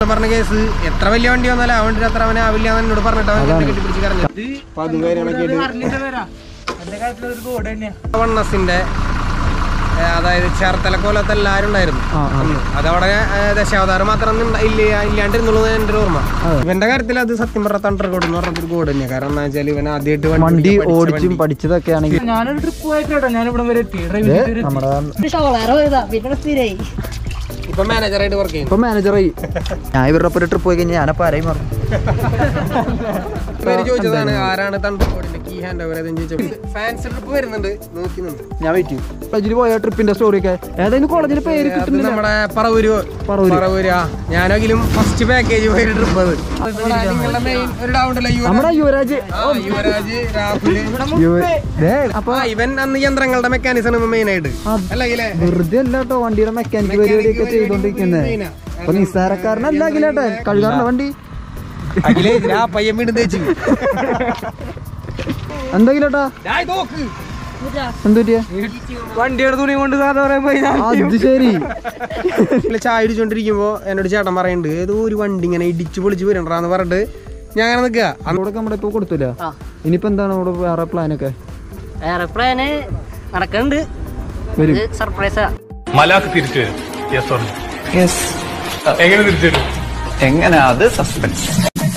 പറഞ്ഞ കേസ് എത്ര വലിയ വണ്ടി വന്നാലും ആ വണ്ടി അത്ര അവനെ ആവില്ല എന്ന് എന്നോട് പറഞ്ഞിട്ട് അവൻ എന്നെ കെട്ടിപ്പിടിച്ച് കരഞ്ഞു അപ്പൊ അതും കാര്യങ്ങളൊക്കെ ആയിട്ട് വണ്ണസിന്റെ ഏ, അതായത് ചേർത്തല കോലത്ത് എല്ലാരും ഉണ്ടായിരുന്നു ആ, ആ. അന്ന്. അതവിടെ ഏ, ദശാവതാരം മാത്രം ഒന്നും ഇണ്ട- ഇല്ല ഇല്ലാണ്ടിരുന്നുള്ളൂ എന്ന് എൻ്റെ ഒരു ഓർമ്മ ഇവന്റെ കാര്യത്തിൽ അത് സത്യം പറഞ്ഞ തണ്ടർ കോഡ് എന്ന് പറഞ്ഞൊരു കോഡ് തന്നെയാണ് കാരണം എന്താ വെച്ചാൽ ഇവൻ ആദ്യമായിട്ട് വണ്ടി ഓടിക്കാൻ പഠിച്ച ഓടിച്ചും വണ്ടി. പഠിച്ചതൊക്കെ ആണെങ്കിൽ ഞാനൊരു ട്രിപ്പ് പോയിട്ടോ ഞാൻ ഇവിടെ വരെ എത്തി ഡ്രൈവിംഗ് നമ്മുടെ ഷോളാറ് പോയതാ പിന്നെ സ്ഥിരായി ഇപ്പൊ മാനേജറായിട്ട് വർക്ക് ചെയ്യുന്നു ഇപ്പൊ മാനേജറായി ഞാൻ ഇവരുടെ ഒപ്പം ഒരു ട്രിപ്പ് പോയി കഴിഞ്ഞാൽ ഞാനപ്പോ ആരായി മാറും പേര് ചോദിച്ചതാണ് ആരാണ് തണ്ടർ കോഡിന്റെ കീ ഹാൻഡ് ഓവർ ഏതെന്ന് ചോദിച്ചത് ഫാൻസി ട്രിപ്പ് വരുന്നുണ്ട് നോക്കി നിന്ന് ഞാൻ വെയിറ്റ് ചെയ്യും കോളേജിൽ പോയ ട്രിപ്പിന്റെ സ്റ്റോറി ഒക്കെ ഏതായാലും കോളേജിൽ പേര് അത് കിട്ടുന്നില്ല നമ്മുടെ പറവൂര് പറവൂര്. പറവൂര് ആ ഞാനെങ്കിലും ഫസ്റ്റ് പാക്കേജ് പോയ ട്രിപ്പ് അത് ഇവിടെ നിങ്ങളുടെ മെയിൻ ഒരു ഡൗൺ ഉണ്ടല്ലോ നമ്മുടെ യുവരാജ് ആ, യുവരാജ് രാഹുല് യുവ- ദേ, അപ്പൊ ആ ഇവൻ അന്ന് യന്ത്രങ്ങളുടെ മെക്കാനിസം മെയിൻ ആയിട്ട് അല്ലെങ്കിലേ വെറുതെ അല്ല കേട്ടോ വണ്ടിയുടെ മെക്കാനിക് പരിപാടിയൊക്കെ ചെയ്തോണ്ടിരിക്കുന്നത് അപ്പൊ നിസ്സാരക്കാരനല്ല അഖിലേട്ടെ കഴുകാറുണ്ട് വണ്ടി അഖിലേ ആ പയ്യൻ വീണ്ടും തേച്ചു എന്താ അഖിലേട്ടാ എന്ത് പറ്റിയ വണ്ടിയുടെ തുണി കൊണ്ട് സാധനം പറയുമ്പോ അത് ശരി ഇല്ല, ചായ അടിച്ചോണ്ടിരിക്കുമ്പോ എന്നോട് ചേട്ടൻ പറയുന്നുണ്ട് ഏതോ ഒരു വണ്ടി ഇങ്ങനെ ഇടിച്ചു പൊളിച്ച് വരണ്ടാന്ന് പറഞ്ഞിട്ട് ഞാൻ അങ്ങനെ നിക്കുക അവിടെ നമ്മുടെ ഇപ്പൊ കൊടുത്തില്ല ഇനിയിപ്പോ എന്താണ് അവിടെ വേറെ പ്ലാനൊക്കെ എയർപ്ലെയിന് നടക്കുന്നുണ്ട് വരും സർപ്രൈസാ മലാക്ക് തിരിച്ചു വരും യെസ് ഓർ എങ്ങനെ തിരിച്ചു വരും എങ്ങനെ അത് സസ്പെൻസ്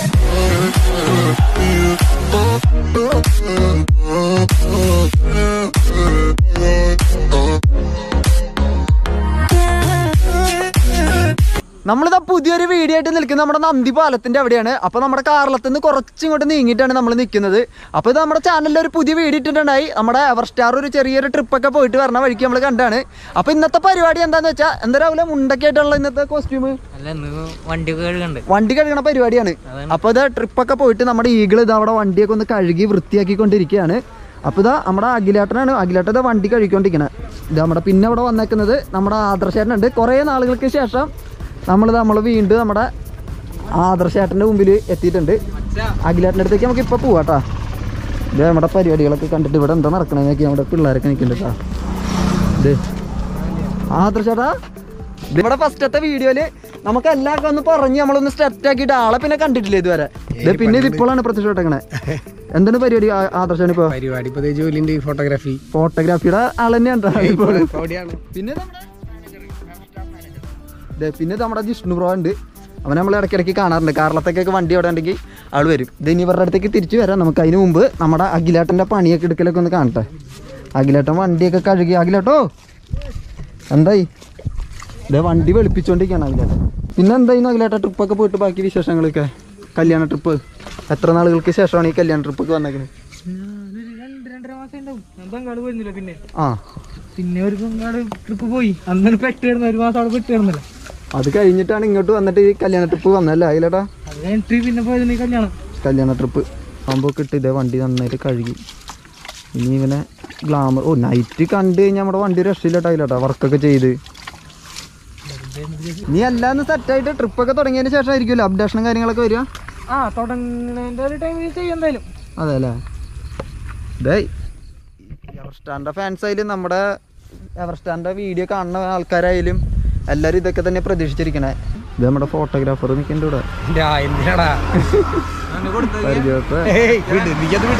നമ്മളിതാ പുതിയൊരു വീഡിയോ ആയിട്ട് നിൽക്കുന്നത് നമ്മുടെ നന്ദി പാലത്തിന്റെ അവിടെയാണ് അപ്പൊ നമ്മുടെ കാർലത്ത് നിന്ന് കുറച്ചിങ്ങോട്ട് നീങ്ങിയിട്ടാണ് നമ്മൾ നിൽക്കുന്നത് അപ്പൊ ഇത് നമ്മുടെ ചാനലിൽ ഒരു പുതിയ വീഡിയോ ഇട്ടിട്ടുണ്ടായി നമ്മുടെ എവർ സ്റ്റാർ ഒരു ചെറിയൊരു ട്രിപ്പൊക്കെ പോയിട്ട് വരണ വഴിക്ക് നമ്മൾ കണ്ടാണ് അപ്പൊ ഇന്നത്തെ പരിപാടി എന്താന്ന് വെച്ചാൽ എന്താ രാവിലെ മുണ്ടൊക്കെ ആയിട്ടുള്ള ഇന്നത്തെ കോസ്റ്റ്യൂം അല്ല ഇന്ന് വണ്ടി കഴുകണ്ട് വണ്ടി കഴുകണ പരിപാടിയാണ് അപ്പൊ ഇത് ട്രിപ്പൊക്കെ പോയിട്ട് നമ്മുടെ ഈഗിൾ ഇത് അവിടെ വണ്ടിയൊക്കെ ഒന്ന് കഴുകി വൃത്തിയാക്കിക്കൊണ്ടിരിക്കുകയാണ് അപ്പൊ ഇതാ നമ്മുടെ അഖിലേട്ടനാണ് അഖിലേട്ടൻ ഇതാ വണ്ടി കഴുകിക്കൊണ്ടിരിക്കണേ ഇത് നമ്മുടെ പിന്നെ അവിടെ വന്നേക്കുന്നത് നമ്മുടെ ആദർശേട്ടനുണ്ട് കുറേ നാളുകൾക്ക് ശേഷം നമ്മൾ നമ്മൾ വീണ്ടും നമ്മുടെ ആദർശേട്ടൻ്റെ മുമ്പിൽ എത്തിയിട്ടുണ്ട് അഖിലേട്ടൻ്റെ അടുത്തേക്ക് നമുക്ക് ഇപ്പൊ പോവാട്ടാ ഇത് നമ്മുടെ പരിപാടികളൊക്കെ കണ്ടിട്ട് ഇവിടെ എന്താ നടക്കണേന്നൊക്കെ നമ്മുടെ പിള്ളേരൊക്കെ നിൽക്കുന്നുണ്ട് കേട്ടോ ഇത് ആദർശേട്ടാ ഇത് ഇവിടെ ഫസ്റ്റത്തെ വീഡിയോയില് നമുക്ക് എല്ലാവർക്കും ഒന്ന് പറഞ്ഞ് നമ്മളൊന്ന് സെറ്റ് ആക്കിയിട്ട് ആളെ പിന്നെ കണ്ടിട്ടില്ല ഇതുവരെ ഇത് പിന്നെ ഇത് ഇപ്പോഴാണ് പ്രത്യക്ഷപ്പെട്ടേക്കണേ എന്താണ് പരിപാടി ആ- ആദർശാണ് ഇപ്പൊ പരിപാടി ഇപ്പൊ ജോലി ഉണ്ട് ഫോട്ടോഗ്രാഫി ഫോട്ടോഗ്രാഫിയുടെ ആൾ തന്നെയാണ് ഇപ്പോൾ അവിടെയാണ് പിന്നെ നമ്മുടെ ദേ, പിന്നെ ഇത് നമ്മുടെ ജിഷ്ണു ബ്രോ ഉണ്ട് അവൻ നമ്മൾ ഇടയ്ക്കിടയ്ക്ക് കാണാറുണ്ട് കാറളത്തേക്കൊക്കെ വണ്ടി അവിടെ ഉണ്ടെങ്കിൽ ആൾ വരും ഇത് ഇനി ഇവരുടെ അടുത്തേക്ക് തിരിച്ചു വരാം നമുക്ക് അതിന് മുമ്പ് നമ്മുടെ അഖിലേട്ടൻ്റെ പണിയൊക്കെ എടുക്കലൊക്കെ ഒന്ന് കാണട്ടെ അഖിലേട്ടൻ വണ്ടിയൊക്കെ കഴുകി അഖിലേട്ടോ എന്തായി ഇതേ വണ്ടി വെളുപ്പിച്ചോണ്ടിരിക്കുകയാണ് അഖിലേട്ടൻ പിന്നെ എന്തായിരുന്നു അഖിലേട്ട ട്രിപ്പൊക്കെ പോയിട്ട് ബാക്കി വിശേഷങ്ങളൊക്കെ കല്യാണ ട്രിപ്പ് എത്ര നാളുകൾക്ക് ശേഷമാണ് ഈ കല്യാണ ട്രിപ്പൊക്കെ വന്നേക്കുന്നത് രണ്ട് രണ്ടര മാസം ഉണ്ടാവും ഞാൻ ബംഗാള് പോയിരുന്നില്ല പിന്നെ ആ പിന്നെ ഒരു ബംഗാള് ട്രിപ്പ് പോയി അന്നാണ് പെട്ട് കിടന്ന ഒരു മാസം അവിടെ പെട്ട് കിടന്നില്ല അത് കഴിഞ്ഞിട്ടാണ് ഇങ്ങോട്ട് വന്നിട്ട് ഈ കല്യാണ ട്രിപ്പ് വന്നല്ലേ അഖിലേട്ടാ അത് കഴിഞ്ഞിട്ട് പിന്നെ പോയത് ഈ കല്യാണം കല്യാണ ട്രിപ്പ് സംഭവമൊക്കെ ഇട്ട് ഇതേ വണ്ടി നന്നായിട്ട് കഴുകി ഇനി ഇവനെ ഗ്ലാമർ ഓ നൈറ്റ് കണ്ടു കഴിഞ്ഞാൽ നമ്മുടെ വണ്ടി രക്ഷയില്ലട്ടോ അതിലട്ടോ വർക്കൊക്കെ ചെയ്ത് നീ എല്ലാം ഒന്ന് സെറ്റായിട്ട് ട്രിപ്പൊക്കെ തുടങ്ങിയതിന് ശേഷം ആയിരിക്കുമല്ലോ അപ്ഡേഷനും കാര്യങ്ങളൊക്കെ വരിക ആ തുടങ്ങുന്നതിന്റെ ഒരു ടൈമിൽ ചെയ്യും എന്തായാലും അതെ അല്ലേ ഇതേ എവർസ്റ്റാറിൻ്റെ ഫാൻസ് ആയാലും നമ്മുടെ എവർസ്റ്റാറിൻ്റെ വീഡിയോ കാണുന്ന ആൾക്കാരായാലും എല്ലാവരും ഇതൊക്കെ തന്നെ പ്രതീക്ഷിച്ചിരിക്കണേ ഇത് നമ്മുടെ ഫോട്ടോഗ്രാഫർ നിൽക്കുന്നുണ്ട് ഇവിടെ ഇല്ലാ, എന്തിനാടാ പരിചയത്തെ ഏയ്, വിട് നീക്കത് വിട്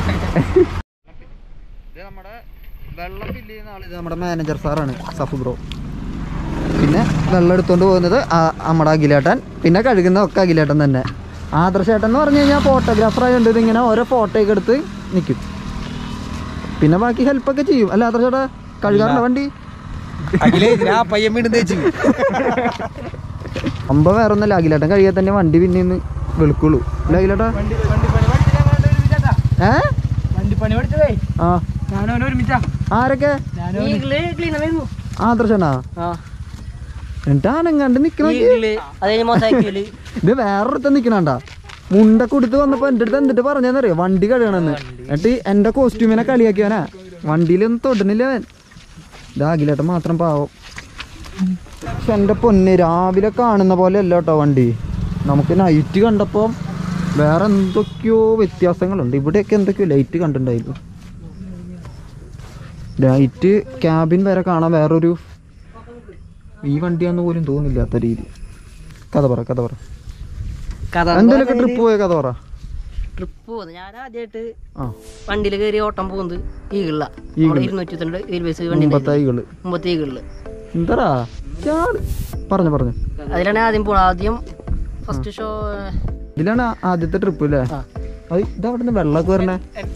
ഇത് നമ്മുടെ വെള്ളം ഫില്ല് ചെയ്യുന്ന ആള് ഇത് നമ്മുടെ മാനേജർ സാറാണ് സഫു ബ്രോ പിന്നെ വെള്ളം എടുത്തുകൊണ്ട് പോകുന്നത് ആ- നമ്മുടെ അഖിലേട്ടൻ പിന്നെ കഴുകുന്നതൊക്കെ അഖിലേട്ടൻ തന്നെ ആദർശേട്ടൻ എന്ന് പറഞ്ഞു കഴിഞ്ഞാൽ ഫോട്ടോഗ്രാഫർ ആയതുകൊണ്ട് ഇതിങ്ങനെ ഓരോ ഫോട്ടോയൊക്കെ എടുത്ത് നിൽക്കും പിന്നെ ബാക്കി ഹെൽപ്പൊക്കെ ചെയ്യും അല്ല ആദർശേട്ടാ കഴുകാറുണ്ട് വണ്ടി അഖിലേ ആ പയ്യൻ വീണ്ടും തേച്ചു അമ്പ വേറെ ഒന്നല്ല അഖിലേട്ടൻ കഴുകിയാൽ തന്നെ വണ്ടി പിന്നെ ഇന്ന് വെളുക്കുള്ളൂ അല്ല അഖിലേട്ടാ വണ്ടി വണ്ടി പണി പഠിച്ചില്ല ഞങ്ങൾ ഒരുമിച്ചാ ഏ വണ്ടി പണി പഠിച്ചതേ ആ ഞാനും അവനും ഒരുമിച്ചാ ആരൊക്കെ ഞാനും ഈഗിള് ക്ലീനർ ആയിരുന്നു ആദർശനാ ആ എന്നിട്ടാണെങ്ങാണ്ട് നിക്കണ ഈഗിള് അത് കഴിഞ്ഞ് മൊസാക്കിയില് ഇത് വേറൊരുത്തൻ നിക്കണണ്ട മുണ്ടൊക്കെ കൊടുത്ത് വന്നപ്പോ എന്റെ അടുത്ത് എന്നിട്ട് പറഞ്ഞെന്നറിയോ വണ്ടി കഴുകണമെന്ന് എന്നിട്ട് എന്റെ കോസ്റ്റ്യൂമിനെ കളിയാക്കിയവനാ വണ്ടിയിലൊന്നും തൊടണില്ല അവൻ ഇതാ അഖിലേട്ടൻ മാത്രം പാവം പക്ഷെ എന്റെ പൊന്ന് രാവിലെ കാണുന്ന പോലെ അല്ല കേട്ടോ വണ്ടി നമുക്ക് നൈറ്റ് കണ്ടപ്പോ വേറെ എന്തൊക്കെയോ വ്യത്യാസങ്ങളുണ്ട് ഇവിടെയൊക്കെ എന്തൊക്കെയോ ലൈറ്റ് കണ്ടിട്ടുണ്ടായിരുന്നു ലൈറ്റ് ക്യാബിൻ വരെ കാണാൻ വേറൊരു ഈ വണ്ടിയാന്ന് പോലും തോന്നില്ലാത്ത രീതി കഥ പറ കഥ പറ കഥ എന്തെങ്കിലുമൊക്കെ ട്രിപ്പ് പോയ കഥ പറ ട്രിപ്പ് പോകുന്നത് ഞാൻ ആദ്യമായിട്ട് ആ വണ്ടിയിൽ കയറി ഓട്ടം പോകുന്നത് ഈകളില നമ്മുടെ ഇരുന്നൂറ്റി രണ്ട് റെയിൽവേസ് വണ്ടി മുമ്പത്തെ ഐകള് മുമ്പത്തെ ഈകളില് എന്താടാ ചാട് പറഞ്ഞു പറഞ്ഞു അതിലാണ് ആദ്യം പോണത് ആദ്യം ഫസ്റ്റ് ഷോ ഇതിലാണ് ആദ്യത്തെ ട്രിപ്പ് അല്ലേ ആ. അത് ഇതവിടെ നിന്ന് വെള്ളമൊക്കെ വരണേ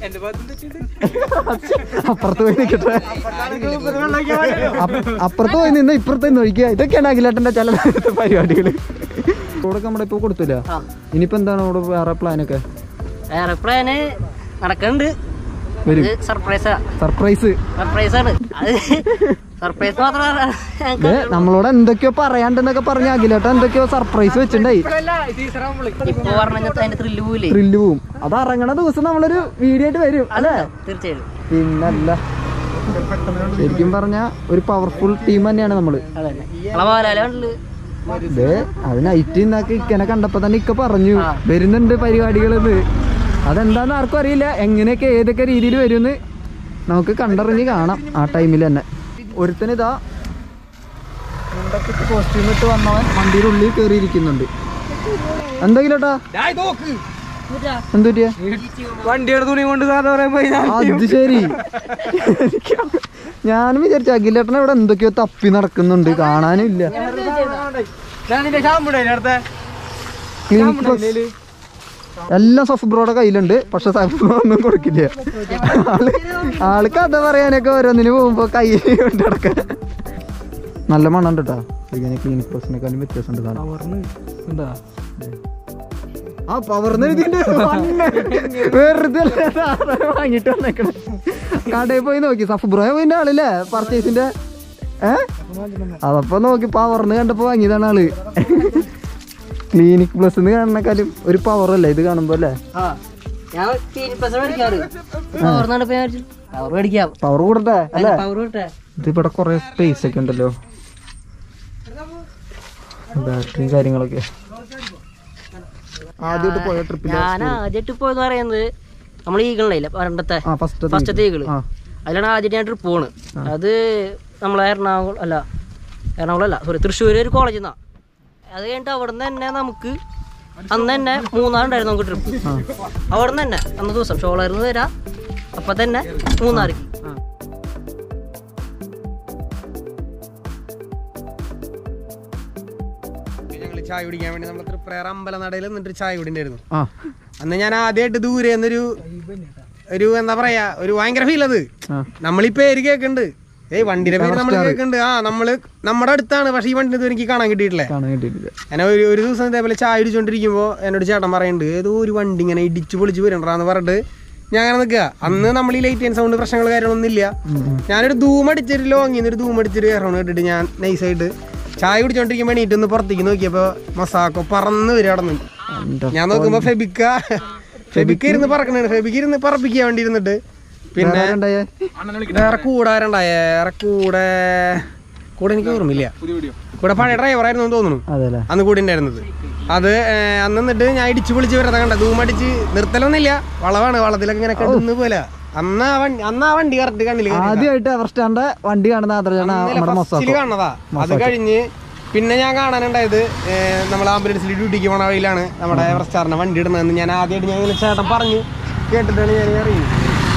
അപ്പുറത്ത് പോയി നിൽക്കട്ടെ അപ്പ- അപ്പുറത്ത് പോയി നിന്ന് ഇപ്പുറത്ത് നിന്ന് ഒഴിക്കുക ഇതൊക്കെയാണ് അഖിലേട്ടന്റെ ചില നേരത്തെ പരിപാടികള് ഇവിടെ നമ്മുടെ ഇപ്പൊ കൊടുത്തില്ല ആ ഇനിയിപ്പോ എന്താണ് ഇവിടെ വേറെ പ്ലാനൊക്കെ വേറെ പ്ലാന് നടക്കണ്ട് വരും ഇത് സർപ്രൈസാ സർപ്രൈസ് സർപ്രൈസ് ആണ് അത് സർപ്രൈസ് മാത്രമല്ല ഞങ്ങക്ക് ഏ നമ്മളോട് എന്തൊക്കെയോ പറയാണ്ടെന്നൊക്കെ പറഞ്ഞ അഖിലേട്ടൻ എന്തൊക്കെയോ സർപ്രൈസ് വെച്ചിട്ടുണ്ടായി ഇപ്പൊ പറഞ്ഞ അതിന്റെ ത്രില്ല് പോവില്ലേ ത്രില്ല് പോവും അത് ഇറങ്ങണ ദിവസം നമ്മളൊരു വീഡിയോ ആയിട്ട് വരും അല്ലേ തീർച്ചയായും പിന്നല്ല ശരിക്കും പറഞ്ഞ ഒരു പവർഫുൾ ടീം തന്നെയാണ് നമ്മള് അതന്നെ ഇളവാലാലുണ്ട് ഇതേ അത് നൈറ്റ് ഇന്നൊക്കെ ഇക്കനെ കണ്ടപ്പോ തന്നെ ഇക്ക പറഞ്ഞു വരുന്നുണ്ട് പരിപാടികളെന്ന് അതെന്താന്ന് ആർക്കും അറിയില്ല എങ്ങനെയൊക്കെ ഏതൊക്കെ രീതിയിൽ വരുമെന്ന് നമുക്ക് കണ്ടറിഞ്ഞ് കാണാം ആ ടൈമിൽ തന്നെ ഒരുത്തനിതാ കോസ്റ്റ്യൂം ഇട്ട് വന്നവൻ വണ്ടിയുടെ ഉള്ളിൽ കയറിയിരിക്കുന്നുണ്ട് എന്തെങ്കിലും ഏട്ടാ എന്ത് പറ്റിയ വണ്ടിയുടെ തുണി കൊണ്ട് സാധനം പറയുമ്പോ അത് ശരി ഞാനും വിചാരിച്ചു അഖിലേട്ടൻ ഇവിടെ എന്തൊക്കെയോ തപ്പി നടക്കുന്നുണ്ട് കാണാനും ഇല്ല ഞാൻ നിന്റെ ഷാമ്പുടെ അടുത്ത ക്ലിനിക് പ്ലസ് എല്ലാം സഫ് ബ്രോയുടെ കയ്യിലുണ്ട് പക്ഷെ സഫ് ബ്രോ ഒന്നും കൊടുക്കില്ല ആള് ആള് കഥ പറയാനൊക്കെ ഓരോന്നിന് പോകുമ്പോ കൈ കൊണ്ട് നടക്കാൻ നല്ല മണ്ണുണ്ട് കേട്ടോ ഇങ്ങനെ ക്ലിനിക് പ്ലസിനെക്കാളും വ്യത്യാസമുണ്ട് സാധനം എന്താ ആ പവർന്ന് വെറുതെ അല്ല സാധനം വാങ്ങിട്ട് വന്നേക്കണേ കടയിൽ പോയി നോക്കി സഫ് ബ്രോ പോയിന്റെ ആളല്ലേ പർച്ചേസിന്റെ ഏ അതപ്പോ നോക്കി പവർന്ന് കണ്ടപ്പോ വാങ്ങിയതാണ് ആള് ക്ലിനിക് പ്ലസ് കാണുന്നേക്കാളും ഒരു പവർ അല്ലേ ഇത് കാണുമ്പോ അല്ലേ ആ ഞാൻ ക്ലീൻ പ്ലസ് മേടിക്കാറ് പവർ നടപ്പ് ഞാൻ പവർ മേടിക്കാം പവർ കൂടട്ടെ അല്ലേ പവർ കിട്ടെ ഇത് ഇവിടെ കൊറേ സ്പേസ് ഒക്കെ ഉണ്ടല്ലോ ബാറ്ററിയും കാര്യങ്ങളൊക്കെ ആദ്യമായിട്ട് പോയ ട്രിപ്പിൽ ഞാൻ ആദ്യമായിട്ട് പോയെന്ന് പറയുന്നത് നമ്മൾ ഈകളുണ്ടായില്ല പണ്ടത്തെ ആ ഫസ്റ്റ് ഫസ്റ്റത്തെ ഈകള് ആ അതിലാണ് ആദ്യമായിട്ട് ഞാൻ ട്രിപ്പ് പോണ് അത് നമ്മളെ എറണാകുളം അല്ല എറണാകുളം അല്ല സോറി തൃശ്ശൂർ ഒരു കോളേജിൽ നിന്നാ അത് കഴിഞ്ഞിട്ട് അവിടെ നിന്ന് തന്നെ നമുക്ക് അന്ന് തന്നെ മൂന്നാറുണ്ടായിരുന്നു നമുക്ക് ട്രിപ്പ് അവിടെ നിന്ന് തന്നെ അന്ന് ദിവസം ഷോളായിരുന്നു വരാം അപ്പം തന്നെ മൂന്നാർക്ക് ഞങ്ങൾ ചായ കുടിക്കാൻ വേണ്ടി നമ്മൾ തൃപ്രയർ അമ്പലനടയിൽ നിന്നിട്ട് ചായ കുടിണ്ടായിരുന്നു ആ അന്ന് ഞാൻ ആദ്യമായിട്ട് ദൂരെ എന്നൊരു ഒരു എന്താ പറയാ ഒരു ഭയങ്കര ഫീൽ അത് ആ. നമ്മളീ പേര് കേൾക്കുന്നുണ്ട് ഏയ് വണ്ടിയുടെ പേര് നമ്മൾ കേൾക്കുന്നുണ്ട് ആ നമ്മള് നമ്മുടെ അടുത്താണ് പക്ഷെ ഈ വണ്ടി ഇതുവരെ എനിക്ക് കാണാൻ കിട്ടിയിട്ടില്ല കാണാൻ കിട്ടിയിട്ടില്ല ഞാൻ ഒരു ഒരു ദിവസം ഇതേപോലെ ചായ ഇടിച്ചോണ്ടിരിക്കുമ്പോൾ എന്നോട് ചേട്ടൻ പറയുന്നുണ്ട് ഏതോ ഒരു വണ്ടി ഇങ്ങനെ ഇടിച്ചു പൊളിച്ച് വരണ്ടാന്ന് പറഞ്ഞിട്ട് ഞാൻ അങ്ങനെ നിൽക്കുക അന്ന് നമ്മൾ ഈ ലൈറ്റ് ആൻഡ് സൗണ്ട് പ്രശ്നങ്ങൾ കാര്യങ്ങളൊന്നും ഇല്ല ഞാനൊരു ധൂം അടിച്ചിട്ട് ലോങ്ങിന്ന് ഒരു ധൂം അടിച്ചിട്ട് കയറണം കേട്ടിട്ട് ഞാൻ നൈസായിട്ട് ചായ കുടിച്ചോണ്ടിരിക്കുമ്പോൾ എണീറ്റ് ഒന്ന് പുറത്തേക്ക് നോക്കിയപ്പോൾ മസാക്കോ പറന്ന് വരും അവിടെ നിന്ന് എൻ്റെ ഞാൻ നോക്കുമ്പോ ഫെബിക്ക ഫെബിക്ക ഇരുന്ന് പറക്കണാണ് ഫെബിക്ക ഇരുന്ന് പറപ്പിക്കാൻ വേണ്ടി ഇരുന്നിട്ട് പിന്നെ വേറെ ഉണ്ടായേ വേറെ കൂടാരുണ്ടായ വേറെ കൂടെ കൂടെ എനിക്ക് ഓർമ്മയില്ല കൂടെ പഴയ ഡ്രൈവറായിരുന്നു എന്ന് തോന്നുന്നു അതെല്ലേ അന്ന് കൂടി ഉണ്ടായിരുന്നത് അത് ഏർ, അന്ന് എന്നിട്ട് ഞാൻ ഇടിച്ചു പൊളിച്ച് വരുന്നത് കണ്ട ധൂമടിച്ച് നിർത്തലൊന്നുമില്ല വളവാണ് വളത്തിലൊക്കെ ഇങ്ങനെ കെട്ടുന്ന പോലെ അന്ന് ആ വണ്ടി അന്ന് ആ വണ്ടി കറക്റ്റ് കണ്ണിൽ ആദ്യമായിട്ട് എവർസ്റ്റാന്റെ വണ്ടി കാണുന്ന ആദർശാണ് നമ്മുടെ ഫസ്റ്റില് മൊസാക്കോ കാണുന്നതാ അത് കഴിഞ്ഞ് പിന്നെ ഞാൻ കാണാനുണ്ടായത് നമ്മൾ ആംബുലൻസിൽ ഡ്യൂട്ടിക്ക് പോണ വഴിയിലാണ് നമ്മുടെ എവർസ്റ്റാറിന്റെ വണ്ടി ഇടുന്നതെന്ന് ഞാൻ ആദ്യമായിട്ട് ഞാൻ ഇങ്ങനെ ചേട്ടൻ പറഞ്ഞു കേട്ടിട്ടാണ് ഞാൻ അറിയുന്നത്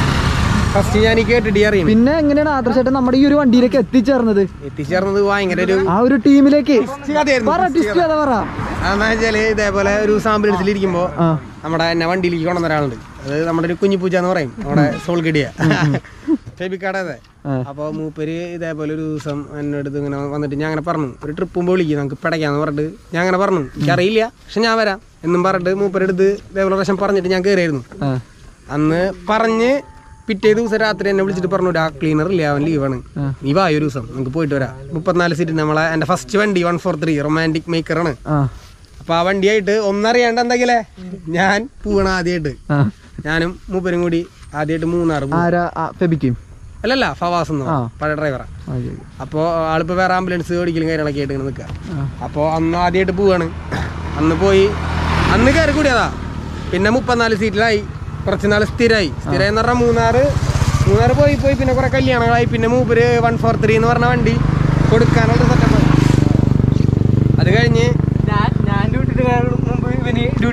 ഫസ്റ്റ് ഞാൻ ഈ കേട്ടിട്ട് ഈ അറിയുന്നത് പിന്നെ എങ്ങനെയാണ് ആദർശായിട്ട് നമ്മുടെ ഈ ഒരു വണ്ടിയിലേക്ക് എത്തിച്ചേർന്നത് എത്തിച്ചേർന്നത് ഭയങ്കര ഒരു ആ ഒരു ടീമിലേക്ക് കഥയായിരുന്നു പറ ടിസ്റ്റ് കഥ പറ അതെന്താ വെച്ചാല് ഇതേപോലെ ഒരു ആംബുലൻസിൽ ഇരിക്കുമ്പോ ആ നമ്മുടെ എന്നെ വണ്ടിയിലേക്ക് കൊണ്ടുവന്ന ഒരാളുണ്ട് അത് നമ്മുടെ ഒരു കുഞ്ഞിപ്പൂച്ച എന്ന് പറയും നമ്മുടെ സോൾ ഗഡിയ ഫെബിക്കാടെ അതെ ആ. അപ്പോൾ മൂപ്പര് ഇതേപോലെ ഒരു ദിവസം എൻ്റെ അടുത്ത് ഇങ്ങനെ വന്നിട്ട് ഞാൻ അങ്ങനെ പറഞ്ഞു ഒരു ട്രിപ്പ് മുമ്പ് വിളിക്കും നമുക്ക് പിടയ്ക്കാന്ന് പറഞ്ഞിട്ട് ഞാൻ അങ്ങനെ പറഞ്ഞു എനിക്കറിയില്ല പക്ഷെ ഞാൻ വരാം എന്നും പറഞ്ഞിട്ട് മൂപ്പരുടെ അടുത്ത് ഇതേപോലെ പ്രാവശ്യം പറഞ്ഞിട്ട് ഞാൻ കയറിയായിരുന്നു ആ അന്ന് പറഞ്ഞ് പിറ്റേ ദിവസം രാത്രി എന്നെ വിളിച്ചിട്ട് പറഞ്ഞു ആ ക്ലീനർ ഇല്ല അവൻ ലീവാണ് നീ വാ ഒരു ദിവസം നമുക്ക് പോയിട്ട് വരാം മുപ്പത്തിനാല് സീറ്റ് നമ്മളെ എൻ്റെ ഫസ്റ്റ് വണ്ടി വൺ ഫോർ ത്രീ റൊമാൻറ്റിക് മേക്കറാണ് ആ അപ്പൊ ആ വണ്ടിയായിട്ട് ഒന്നറിയാണ്ട് എന്തെങ്കിലേ ഞാൻ പോവണ ആദ്യമായിട്ട് ആ ഞാനും മൂപ്പരും കൂടി ആദ്യമായിട്ട് മൂന്നാർ പോയി. ആരാ ആ, ഫെബിക്കും അല്ലല്ല ഫവാസ് എന്ന് ആ. പഴയ ഡ്രൈവറാ ആ, ശരി. അപ്പോൾ ആളിപ്പോൾ വേറെ ആംബുലൻസ് ഓടിക്കലും കാര്യങ്ങളൊക്കെ ആയിട്ട് ഇങ്ങനെ നിൽക്കുക അപ്പോൾ അന്ന് ആദ്യമായിട്ട് പോവാണ് അന്ന് പോയി അന്ന് കയറി കൂടിയതാ പിന്നെ മുപ്പത്തിനാല് സീറ്റിലായി കുറച്ച് നാൾ സ്ഥിരമായി സ്ഥിരമായി എന്ന് പറഞ്ഞാൽ മൂന്നാറ് മൂന്നാറ് പോയി പോയി പിന്നെ കുറെ കല്യാണങ്ങളായി പിന്നെ മൂപ്പര് വൺ ഫോർ ത്രീ എന്ന് പറഞ്ഞ വണ്ടി കൊടുക്കാനുള്ള സെറ്റപ്പ് അത് കഴിഞ്ഞ് ഞാൻ ഞാൻ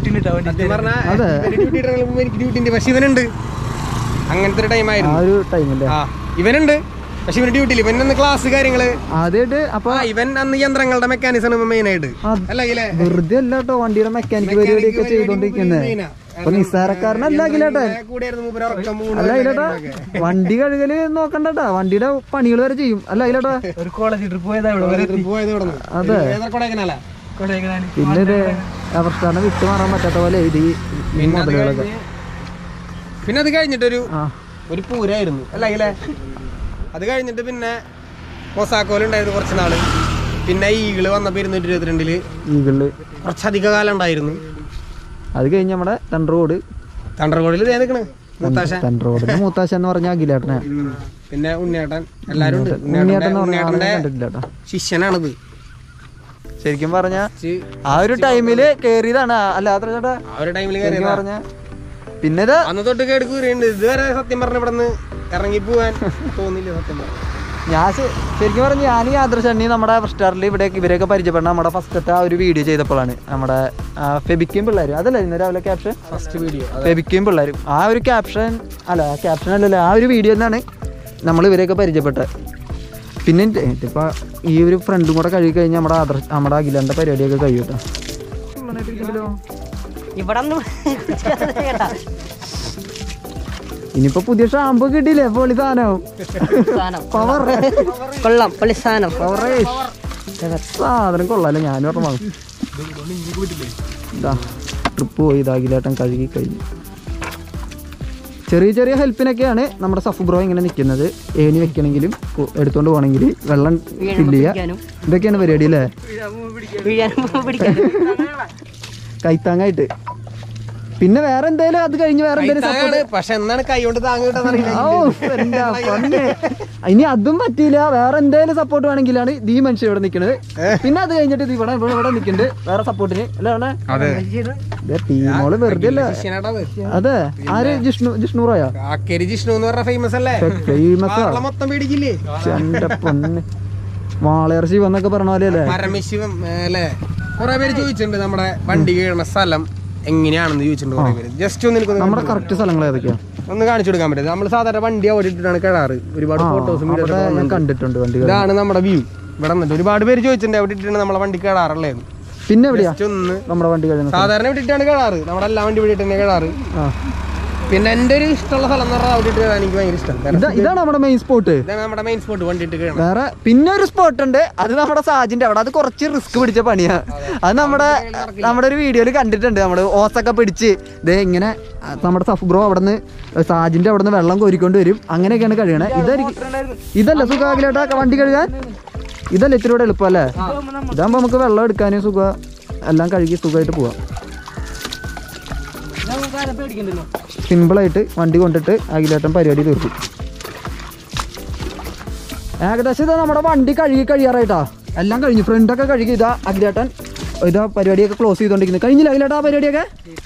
സത്യം പറഞ്ഞാ അതെ. ഇവര് ഡ്യൂട്ടി ഇടണമെങ്കിൽ എനിക്ക് ഡ്യൂട്ടി ഉണ്ട് പക്ഷെ ഇവനുണ്ട് അങ്ങനത്തെ ഒരു ടൈം ആ ആയിരുന്നു ഒരു ടൈമല്ലേ ആ ഇവനുണ്ട് പക്ഷെ ഇവന് ഡ്യൂട്ടി ഇല്ല ഇവനന്ന് ക്ലാസ് കാര്യങ്ങള് ആദ്യമായിട്ട് അപ്പൊ ആ ഇവൻ അന്ന് യന്ത്രങ്ങളുടെ മെക്കാനിസം മെയിൻ ആയിട്ട് അത് അല്ലെങ്കിലേ വെറുതെ അല്ല കേട്ടോ വണ്ടിയുടെ മെക്കാനിക് പരിപാടിയൊക്കെ ചെയ്തോണ്ടിരിക്കുന്നത് അപ്പൊ നിസ്സാരക്കാരനല്ല അഖിലേട്ടൻ കൂടെയായിരുന്നു മൂപ്പര് ഉറക്കം അല്ല മൂന്ന് അഖിലേട്ടാ വണ്ടി കഴുകല് നോക്കണ്ടട്ടാ വണ്ടിയുടെ പണികൾ വരെ ചെയ്യും അല്ല അഖിലേട്ടാ ഒരു കോളേജ് ട്രിപ്പ് പോയതാ ഇവിടെ ട്രിപ്പ് പോയത് ഇവിടെ നിന്ന് അതെ. കൊടൈക്കനാലാ കൊടൈക്കനാൽ പിന്നെ ഇത് അവസ്ഥാനം വിട്ടു മാറാൻ പറ്റാത്ത പോലെ ഇത് ഈ ഈ പിന്നെ അത് മുതലുകളൊക്കെ കഴിഞ്ഞ് പിന്നെ അത് കഴിഞ്ഞിട്ടൊരു ആ ഒരു പൂരായിരുന്നു അല്ലേ അത് കഴിഞ്ഞിട്ട് പിന്നെ മൊസാക്കോലുണ്ടായിരുന്നു കുറച്ച് നാള് പിന്നെ ഈകള് വന്നപ്പോ ഇരുന്നൂറ്റി ഇരുപത്തിരണ്ടില് ഈഗിളില് കുറച്ചധിക കാലം ഉണ്ടായിരുന്നു അത് കഴിഞ്ഞ് നമ്മുടെ തണ്ടർ റോഡ് തണ്ടർകോടിൽ ഇതേ നിക്കണ് മുത്താശ തണ്ടർ റോഡിന്റെ മൂത്താശ എന്ന് പറഞ്ഞ അഖിലേട്ടനെ പിന്നെ ഉണ്ണിയേട്ടൻ എല്ലാരും ഉണ്ട് ഉണ്ണിയേട്ടൻ എന്ന് പറഞ്ഞ ആളെ ഉണ്ണിയേട്ടന്റെ ഞാൻ കണ്ടിട്ടില്ല കേട്ടോ ശിഷ്യനാണിത് ശരിക്കും പറഞ്ഞ ചി- ആ ഒരു ടൈമില് കേറിയതാണ് അല്ല അത്ര ചേട്ടാ ആ ഒരു ടൈമിൽ ശരിക്കും കയറിയതാ പറഞ്ഞ പിന്നെ ഇത് അന്ന് തൊട്ട് കേടുക്ക് കയറിയുണ്ട് ഇതുവരെ സത്യം പറഞ്ഞ ഇവിടെ നിന്ന് ഇറങ്ങി പോവാൻ തോന്നില്ല സത്യം പറഞ്ഞ ഞാൻ ശ- ശരിക്കും പറഞ്ഞ ഞാൻ ഈ ആദർശണ്ണി നമ്മുടെ സ്റ്റാറിൽ ഇവിടെ ഇവരെയൊക്കെ പരിചയപ്പെടുന്ന നമ്മുടെ ഫസ്റ്റത്തെ ആ ഒരു വീഡിയോ ചെയ്തപ്പോഴാണ് നമ്മുടെ ആ, ഫെബിക്കും പിള്ളേരും അതല്ല ഇന്ന് രാവിലെ ക്യാപ്ഷൻ ഫസ്റ്റ് വീഡിയോ ഫെബിക്കും പിള്ളേരും ആ ഒരു ക്യാപ്ഷൻ അല്ല ക്യാപ്ഷൻ അല്ലല്ലോ ആ ഒരു വീഡിയോ എന്നാണ് നമ്മൾ ഇവരെയൊക്കെ പരിചയപ്പെട്ടത് പിന്നെ ഇപ്പം ഈ ഒരു ഫ്രണ്ടും കൂടെ കഴുകി കഴിഞ്ഞാൽ നമ്മുടെ ആദർശ നമ്മുടെ അഖിലന്റെ പരിപാടിയൊക്കെ കഴിയും കേട്ടോ ഇവിടെ കേട്ടാ ഇനിയിപ്പോ പുതിയ ഷാമ്പു കിട്ടിയില്ലേ പൊളി സാധനം സാധനം പവർ കൊള്ളാം പള്ളി സാധനം പവറേ സാധനം കൊള്ളാല്ലേ ഞാനും ഓർമ്മ വാങ്ങും ഇതാ ട്രിപ്പ് പോയി ഇതാ അഖിലേട്ടൻ കഴുകി കഴിഞ്ഞു ചെറിയ ചെറിയ ഹെൽപ്പിനൊക്കെയാണ് നമ്മുടെ സഫു ബ്രോ ഇങ്ങനെ നിൽക്കുന്നത് ഏനി വെക്കണമെങ്കിലും കൊ- എടുത്തോണ്ട് പോകണമെങ്കിൽ വെള്ളം ഫില്ല് ചെയ്യുക പിടിക്കാനും ഇതൊക്കെയാണ് പരിപാടി അല്ലേ വീഴാനും പിടിക്കാനും കൈത്താങ്ങായിട്ട് പിന്നെ വേറെ എന്തേലും അത് കഴിഞ്ഞ് വേറെ എന്തേലും ഇതാണ് പക്ഷെ എന്നാണ് കൈ കൊണ്ട് താങ്ങി കിട്ടാന്നറിയില്ല ഓ, എൻ്റെ പൊന്നേ. ഇനി അതും പറ്റിയില്ല വേറെ എന്തേലും സപ്പോർട്ട് വേണമെങ്കിലാണ് ഈ മനുഷ്യൻ ഇവിടെ നിൽക്കുന്നത് പിന്നെ അത് കഴിഞ്ഞിട്ട് ഇത് ഇവിടെ ഇവിടെ ഇവിടെ നിൽക്കുന്നുണ്ട് വേറെ സപ്പോർട്ടിന് അല്ലേ അതെ ടീമോള് വെറുതെ അല്ല ശിഷ്യനാട്ടത് അതെ ആര് ജിഷ്ണു ജിഷ്ണു റോയാ ആക്കേരി ജിഷ്ണു എന്ന് പറഞ്ഞ ഫേമസ് അല്ലേ ഫേമസ് കേരളം മൊത്തം പേടിക്കില്ലേ എന്റെ പൊന്ന് വാളയർച്ചി വന്നൊക്കെ പറഞ്ഞ പോലെ അല്ലേ പരമശിവം ഏ, അല്ലേ കുറെ പേര് ചോദിച്ചിട്ടുണ്ട് നമ്മുടെ വണ്ടി കീഴണ സ്ഥലം എങ്ങനെയാണെന്ന് ചോദിച്ചിട്ടുണ്ട് കുറെ പേര് ജസ്റ്റ് ഒന്ന് എനിക്കൊന്ന് നമ്മുടെ കറക്റ്റ് സ്ഥലങ്ങൾ ഏതൊക്കെയാ ഒന്ന് കാണിച്ചു കൊടുക്കാൻ പറ്റും നമ്മൾ സാധാരണ വണ്ടി അവിടെ ഇട്ടിട്ടാണ് കിടാറ് ഒരുപാട് ഫോട്ടോസും അവിടെ ഞാൻ കണ്ടിട്ടുണ്ട് വണ്ടികൾ ഇതാണ് നമ്മുടെ വ്യൂ ഇവിടെ വന്നിട്ട് ഒരുപാട് പേര് ചോദിച്ചിട്ടുണ്ട് അവിടെ ഇട്ടിട്ടാണ് നമ്മളെ വണ്ടി കിടാറല്ലേ പിന്നെ എവിടെയാ ജസ്റ്റ് ഒന്ന് നമ്മുടെ വണ്ടി കഴിയുന്ന സാധാരണ ഇവിടെ ഇട്ടാണ് കിടാറ് നമ്മുടെ എല്ലാ വണ്ടി ഇവിടെ ഇട്ട് കിടാറ് ആ പിന്നെ എന്റെ ഒരു ഇഷ്ടമുള്ള സ്ഥലം എന്ന് പറഞ്ഞാൽ അവിടെ ഇട്ട് കിടാൻ എനിക്ക് ഭയങ്കര ഇഷ്ടം കാരണം ഇതാ ഇതാണ് നമ്മുടെ മെയിൻ സ്പോട്ട് ഇതാണ് നമ്മുടെ മെയിൻ സ്പോട്ട് വണ്ടി ഇട്ട് കിടണം വേറെ പിന്നെ ഒരു സ്പോട്ട് ഉണ്ട് അത് നമ്മുടെ സാജിന്റെ അവിടെ അത് കുറച്ച് റിസ്ക് പിടിച്ച പണിയാ അത് നമ്മുടെ നമ്മുടെ ഒരു വീഡിയോയിൽ കണ്ടിട്ടുണ്ട് നമ്മള് ഓസൊക്കെ പിടിച്ച് ദേ ഇങ്ങനെ ആ, നമ്മുടെ സഫ് ബ്രോ അവിടെ നിന്ന് സാജിന്റെ അവിടെ നിന്ന് വെള്ളം കോരിക്കൊണ്ട് വരും അങ്ങനെയൊക്കെയാണ് കഴിയണേ ഇതായിരിക്കും ഇതല്ല സുഖാകിലേട്ടാ വണ്ടി കഴുകാൻ ഇതല്ല ഇത്തിരി കൂടെ എളുപ്പം അല്ലേ ഇതാകുമ്പോ നമുക്ക് വെള്ളം എടുക്കാനും സുഖ എല്ലാം കഴുകി സുഖമായിട്ട് പോവാം പേടിക്കണ്ടല്ലോ സിമ്പിളായിട്ട് വണ്ടി കൊണ്ടിട്ട് അഖിലേട്ടൻ പരിപാടി തീർക്കും ഏകദേശം ഇതാ നമ്മുടെ വണ്ടി കഴുകി കഴിയാറായിട്ടാ എല്ലാം കഴിഞ്ഞു ഫ്രണ്ടൊക്കെ കഴുകി ഇതാ അഖിലേട്ടൻ ഇതാ പരിപാടിയൊക്കെ ക്ലോസ് ചെയ്തോണ്ടിരിക്കുന്നത് കഴിഞ്ഞില്ല അഖിലേട്ടാ ആ പരിപാടിയൊക്കെ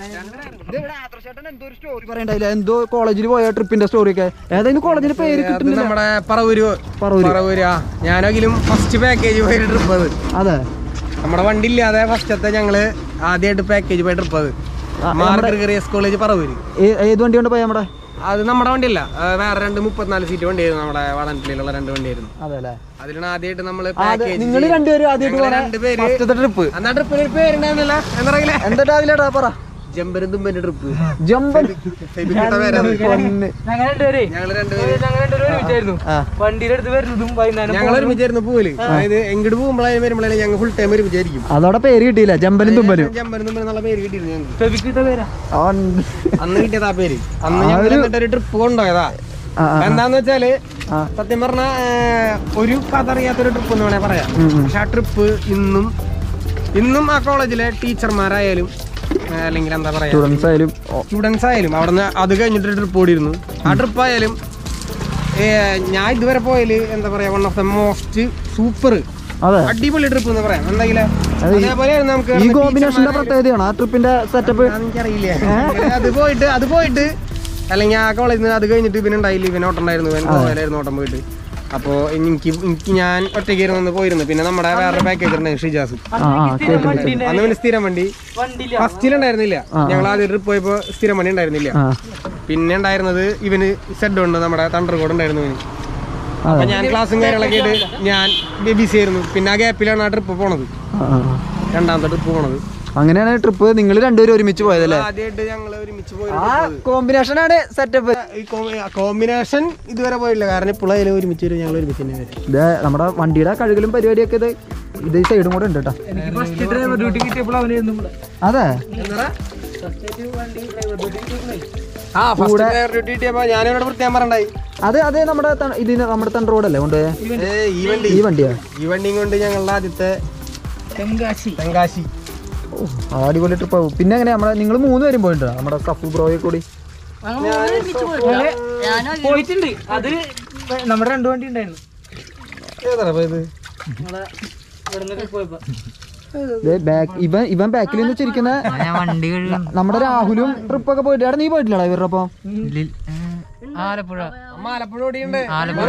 സ്റ്റോറി പറയണ്ടായില്ല എന്തോ കോളേജിൽ പോയ ട്രിപ്പിന്റെ സ്റ്റോറി ഒക്കെ ഏതായാലും കോളേജിന്റെ പേര് അത് കിട്ടുന്നില്ല നമ്മുടെ പറവൂര് പറവൂര്. പറവൂര് ആ ഞാനെങ്കിലും ഫസ്റ്റ് പാക്കേജ് പോയ ട്രിപ്പ് അത് അതെ നമ്മുടെ വണ്ടി ഇല്ലാതെ ഫസ്റ്റത്തെ ഞങ്ങള് ആദ്യമായിട്ട് പാക്കേജ് പോയ ട്രിപ്പ് അത് ആ, മാർഗറിയസ് കോളേജ് പറവൂര് ഏ- ഏത് വണ്ടി കൊണ്ട് പോയ നമ്മുടെ അത് നമ്മുടെ വണ്ടിയല്ല ആ, വേറെ രണ്ട് മുപ്പത്തിനാല് സീറ്റ് വണ്ടിയായിരുന്നു നമ്മുടെ വടൻപള്ളിയിലുള്ള രണ്ട് വണ്ടിയായിരുന്നു അതെ അല്ലേ അതിലാണ് ആദ്യമായിട്ട് നമ്മള് നിങ്ങൾ രണ്ടുപേരും ആദ്യമായിട്ട് പോണ രണ്ടുപേര് ഫസ്റ്റത്തെ ട്രിപ്പ് അന്നാ ട്രിപ്പിന് ഒരു പേരുണ്ടായിരുന്നില്ല എന്നറിയില്ലേ എന്താ അഖിലേട്ടാ പറ ജമ്പരും തുമ്പന്റെ ട്രിപ്പ് ജമ്പൻ പേരത് പൊന്ന്. ഞങ്ങൾ രണ്ടുപേരെ ഞങ്ങള് രണ്ടുപേര് ഞങ്ങൾ രണ്ടുപേരും ഒരുമിച്ചായിരുന്നു ആ. വണ്ടിയുടെ അടുത്ത് വരുന്നതും വൈകുന്നേരം ഞങ്ങൾ ഒരുമിച്ചായിരുന്നു പോവല് അതായത് എങ്ങോട്ട് പോകുമ്പോഴായാലും വരുമ്പോഴായാലും ഞങ്ങൾ ഫുൾ ടൈം ഒരുമിച്ചായിരിക്കും അതോടെ പേര് കിട്ടിയില്ല ജമ്പനും തുമ്പനും ജമ്പരും തുമ്പനും എന്നുള്ള പേര് കിട്ടിയിരുന്നു ഞങ്ങൾക്ക് ഫെബിക്കിട്ട പേരാ അവൻ അന്ന് കിട്ടിയത് ആ പേര് അന്ന് ഞങ്ങൾ എന്നിട്ട് ഒരു ട്രിപ്പ് കൊണ്ടുപോയതാ ആ, ആ, എന്താന്ന് വെച്ചാല് ആ. സത്യം പറഞ്ഞ ഒരു കഥ അറിയാത്തൊരു ട്രിപ്പ് എന്ന് വേണേ പറയാം പക്ഷെ ആ ട്രിപ്പ് ഇന്നും ഇന്നും ആ കോളേജിലെ ടീച്ചർമാരായാലും ആ, അല്ലെങ്കിൽ എന്താ പറയാ സ്റ്റുഡൻസ് ആയാലും ഓ, സ്റ്റുഡൻസ് ആയാലും അവിടുന്ന് അത് കഴിഞ്ഞിട്ട് ട്രിപ്പ് ഓടിയിരുന്നു ആ ട്രിപ്പ് ആയാലും ഏ, ഞാൻ ഇതുവരെ പോയാല് എന്താ പറയാ one of the most super അതെ അടിപൊളി ട്രിപ്പ് എന്ന് പറയാം എന്തായാലും അതേപോലെ നമുക്ക് ഈ കോമ്പിനേഷന്റെ പ്രത്യേകതയാണ് ആ ട്രിപ്പിന്റെ സെറ്റപ്പ് എനിക്കറിയില്ല അത് പോയിട്ട് അത് പോയിട്ട് അല്ലെങ്കിൽ ആ കോളേജിൽ നിന്ന് അത് കഴിഞ്ഞിട്ട് ഇവനുണ്ടായില്ല ഇവൻ ഓട്ടം ഉണ്ടായിരുന്നു ഇവൻ ഗോവയിലായിരുന്നു ഓട്ടം പോയിട്ട് അപ്പോൾ എനിക്ക് എനിക്ക് ഞാൻ ഒറ്റയ്ക്ക് ഇരുന്ന് പോയിരുന്നു പിന്നെ നമ്മുടെ വേറെ പാക്കേജ് ഉണ്ടായിരുന്നു ഷിജാസ് ആ ആ കേട്ടിട്ടുണ്ട് അന്ന് പിന്നെ സ്ഥിരം വണ്ടി ഫസ്റ്റിലുണ്ടായിരുന്നില്ല ഞങ്ങൾ ആദ്യം ട്രിപ്പ് പോയപ്പോ സ്ഥിരം വണ്ടി ഉണ്ടായിരുന്നില്ല ആ പിന്നെ ഉണ്ടായിരുന്നത് ഇവന് സെഡ് ഉണ്ട് നമ്മുടെ തണ്ടർ കോഡ് ഉണ്ടായിരുന്നു ഇവന് അപ്പൊ ഞാൻ ക്ലാസ്സും കാര്യങ്ങളൊക്കെ ആയിട്ട് ഞാൻ ബിസി ആയിരുന്നു പിന്നെ ആ ഗ്യാപ്പിലാണ് ആ ട്രിപ്പ് പോണത് ആ, ആ, ആ. രണ്ടാമത്തെ ട്രിപ്പ് പോണത് അങ്ങനെയാണ് ട്രിപ്പ് നിങ്ങൾ രണ്ടുപേരും ഒരുമിച്ച് പോയതല്ലേ ആദ്യമായിട്ട് ഞങ്ങൾ ഒരുമിച്ച് പോയി ആ കോമ്പിനേഷൻ ആണ് സെറ്റപ്പ് ഈ കോമ്പിനേഷൻ ഇതുവരെ പോയില്ല കാരണം ഇപ്പോഴും അതിൽ ഒരുമിച്ച് വരും ഞങ്ങൾ ഒരുമിച്ച് തന്നെ വരും ഇത് നമ്മുടെ വണ്ടിയുടെ കഴുകലും പരിപാടിയൊക്കെ ഇത് ഇത് സൈഡും കൂടെ ഉണ്ട് കേട്ടോ ഫസ്റ്റ് ഡ്രൈവർ ഡ്യൂട്ടി കിട്ടിയപ്പോൾ അവനായിരുന്നു ഇവിടെ അതെ ആ ഫസ്റ്റ് ഡ്യൂട്ടി കിട്ടിയപ്പോ ഞാനിവിടെ പ്രത്യേകം പറയണ്ടായി അതെ അതെ നമ്മുടെ ത- ഇതിന് നമ്മുടെ തൺ റോഡല്ലേ കൊണ്ടുപോയ ഏ, ഈ വണ്ടി ഈ വണ്ടിയാ ഈ വണ്ടിയും കൊണ്ട് ഞങ്ങളുടെ ആദ്യത്തെ തെങ്കാശി തെങ്കാശി ഓ, അടിപൊളി ട്രിപ്പ് ആവും പിന്നെ എങ്ങനെ നമ്മളെ നിങ്ങൾ മൂന്ന് പേരും പോയിട്ടുണ്ടോ നമ്മുടെ സഫു ബ്രോയെ കൂടി പോയിട്ടുണ്ട് അത് നമ്മുടെ രണ്ട് വണ്ടി ഉണ്ടായിരുന്നു ഏതാ പോയത് നമ്മളെ ഇവിടുന്ന് പോയപ്പോ ദേ ബാക്ക് ഇവൻ ഇവൻ ബാക്കിൽ നിന്ന് വെച്ചിരിക്കുന്ന വണ്ടി നമ്മുടെ രാഹുലും ട്രിപ്പ് ഒക്കെ പോയിട്ട് എടാ നീ പോയിട്ടില്ലടാ ഇവരുടെ ഒപ്പം ആലപ്പുഴ അമ്മ ആലപ്പുഴ ഓടിയുണ്ട് ആലപ്പുഴ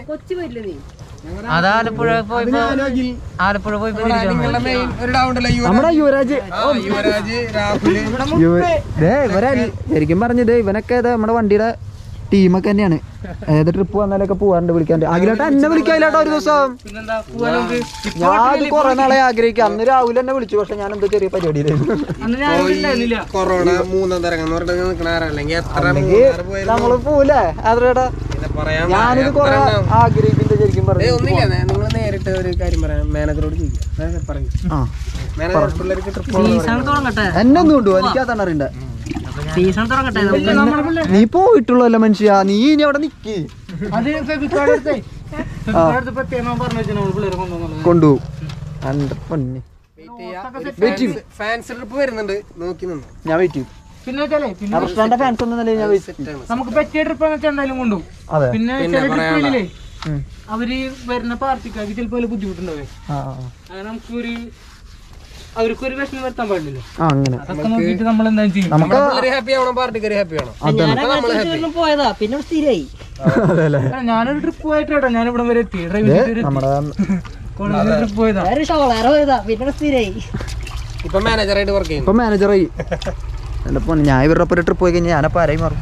അത് ആലപ്പുഴ പോയപ്പോ ആലപ്പുഴ പോയപ്പോ നിങ്ങളുടെ മെയിൻ ഒരു ഡൗൺ ഉണ്ടല്ലോ യുവ- നമ്മുടെ യുവരാജ് ആ, യുവരാജ് രാഹുല് യുവ- ദേ ഇവരെ ശരിക്കും പറഞ്ഞത് ഇവനൊക്കെ ഇത് നമ്മുടെ വണ്ടിയുടെ ടീമൊക്കെ തന്നെയാണ് ഏത് ട്രിപ്പ് വന്നാലൊക്കെ പോവാറുണ്ട് വിളിക്കാൻ അഖിലേട്ടാ എന്നെ വിളിക്കാനില്ലാട്ടോ ഒരു ദിവസം പിന്നെന്താ പോവാനൊക്കെ ഞാൻ അത് കുറെ നാളെ ആഗ്രഹിക്കാം അന്ന് രാഹുൽ എന്നെ വിളിച്ചു പക്ഷെ ഞാൻ എന്തോ ചെറിയ പരിപാടിയിലായിരുന്നു അന്ന് ഞാൻ ഇവിടെ ഉണ്ടായിരുന്നില്ല കൊറോണ മൂന്നാം തരംഗം എന്ന് പറഞ്ഞിട്ട് നിൽക്കണ ആരാ അല്ലെങ്കിൽ എത്ര മൂന്നാറ് പോയാലും നമ്മള് പോവില്ലേ അതേടാ പിന്നെ പറയാൻ ഞാനിത് കുറെ ആഗ്രഹിക്കുന്നുണ്ട് ശരിക്കും ഏ, പറഞ്ഞു ഒന്നുമില്ല നിങ്ങൾ നേരിട്ട് ഒരു കാര്യം പറയാം മാനേജറോട് ചോദിക്കാം പറയും ആ മാനേജർ പിള്ളേർക്ക് ട്രിപ്പ് സീസൺ തുടങ്ങട്ടെ എന്നെ ഒന്നും കൊണ്ടുപോ എനിക്ക് അതാണ് അറിയണ്ടേ സീസൺ തുടങ്ങട്ടെ നമുക്ക് നീ പോയിട്ടുള്ളല്ലോ മനുഷ്യ നീ ഇനി അവിടെ നിക്ക് അത് ഫെബിക്കാട് എടുത്തേ ഫെബിക്കാട് എടുത്ത് പ്രത്യേകം പറഞ്ഞു വെച്ചാൽ നമ്മൾ പിള്ളേരെ കൊണ്ടുവന്നുള്ളത് കൊണ്ടുപോകും അന്റെ പൊന്നെ ഫാൻസ് ട്രിപ്പ് വരുന്നുണ്ട് നോക്കി നിന്ന് ഞാൻ വെയിറ്റ് ചെയ്യും പിന്നെ വെച്ചാലേ പിന്നെ റെസ്റ്റോറന്റ് ഫാൻസ് ഒന്നും നിലയിൽ ഞാൻ വെയിറ്റ് ചെയ്യും നമുക്ക് പറ്റിയ ട്രിപ്പ് വെച്ചാൽ എന്തായാലും കൊണ്ടുപോകും അതെ പിന്നെ ചില ട്രിപ്പുകളിലേ ഉം. അവര് വരുന്ന പാർട്ടിക്കാർക്ക് ചിലപ്പോൾ വല്ല ബുദ്ധിമുട്ടുണ്ടാവേ ആ ആ, അങ്ങനെ നമുക്കൊരു അവർക്കൊരു വിഷമം വരുത്താൻ പാടില്ലല്ലോ ആ അങ്ങനെ അതൊക്കെ നോക്കിയിട്ട് നമ്മൾ എന്താ ചെയ്യും നമുക്ക് പിള്ളേര് ഹാപ്പി ആവണം പാർട്ടിക്കാർ ഹാപ്പി ആവണം ഞാൻ പോയതാ പിന്നെ ഇവിടെ സ്ഥിരമായി അതെല്ലേ ആ, ഞാനൊരു ട്രിപ്പ് പോയിട്ട് കേട്ടോ ഞാൻ ഇവിടെ വരെ എത്തി ഡ്രൈവിംഗ് നമ്മുടെ കോളേജിൽ ട്രിപ്പ് പോയതാ വേറെ ഷോളേറെ പോയതാ പിന്നെ ഇവിടെ സ്ഥിരമായി ഇപ്പൊ മാനേജറായിട്ട് വർക്ക് ചെയ്യുന്നു ഇപ്പൊ മാനേജറായി എന്റെ പൊന്നെ ഞാൻ ഇവരുടെ ഒപ്പം ഒരു ട്രിപ്പ് പോയി കഴിഞ്ഞാൽ ഞാനപ്പോ ആരായി മാറും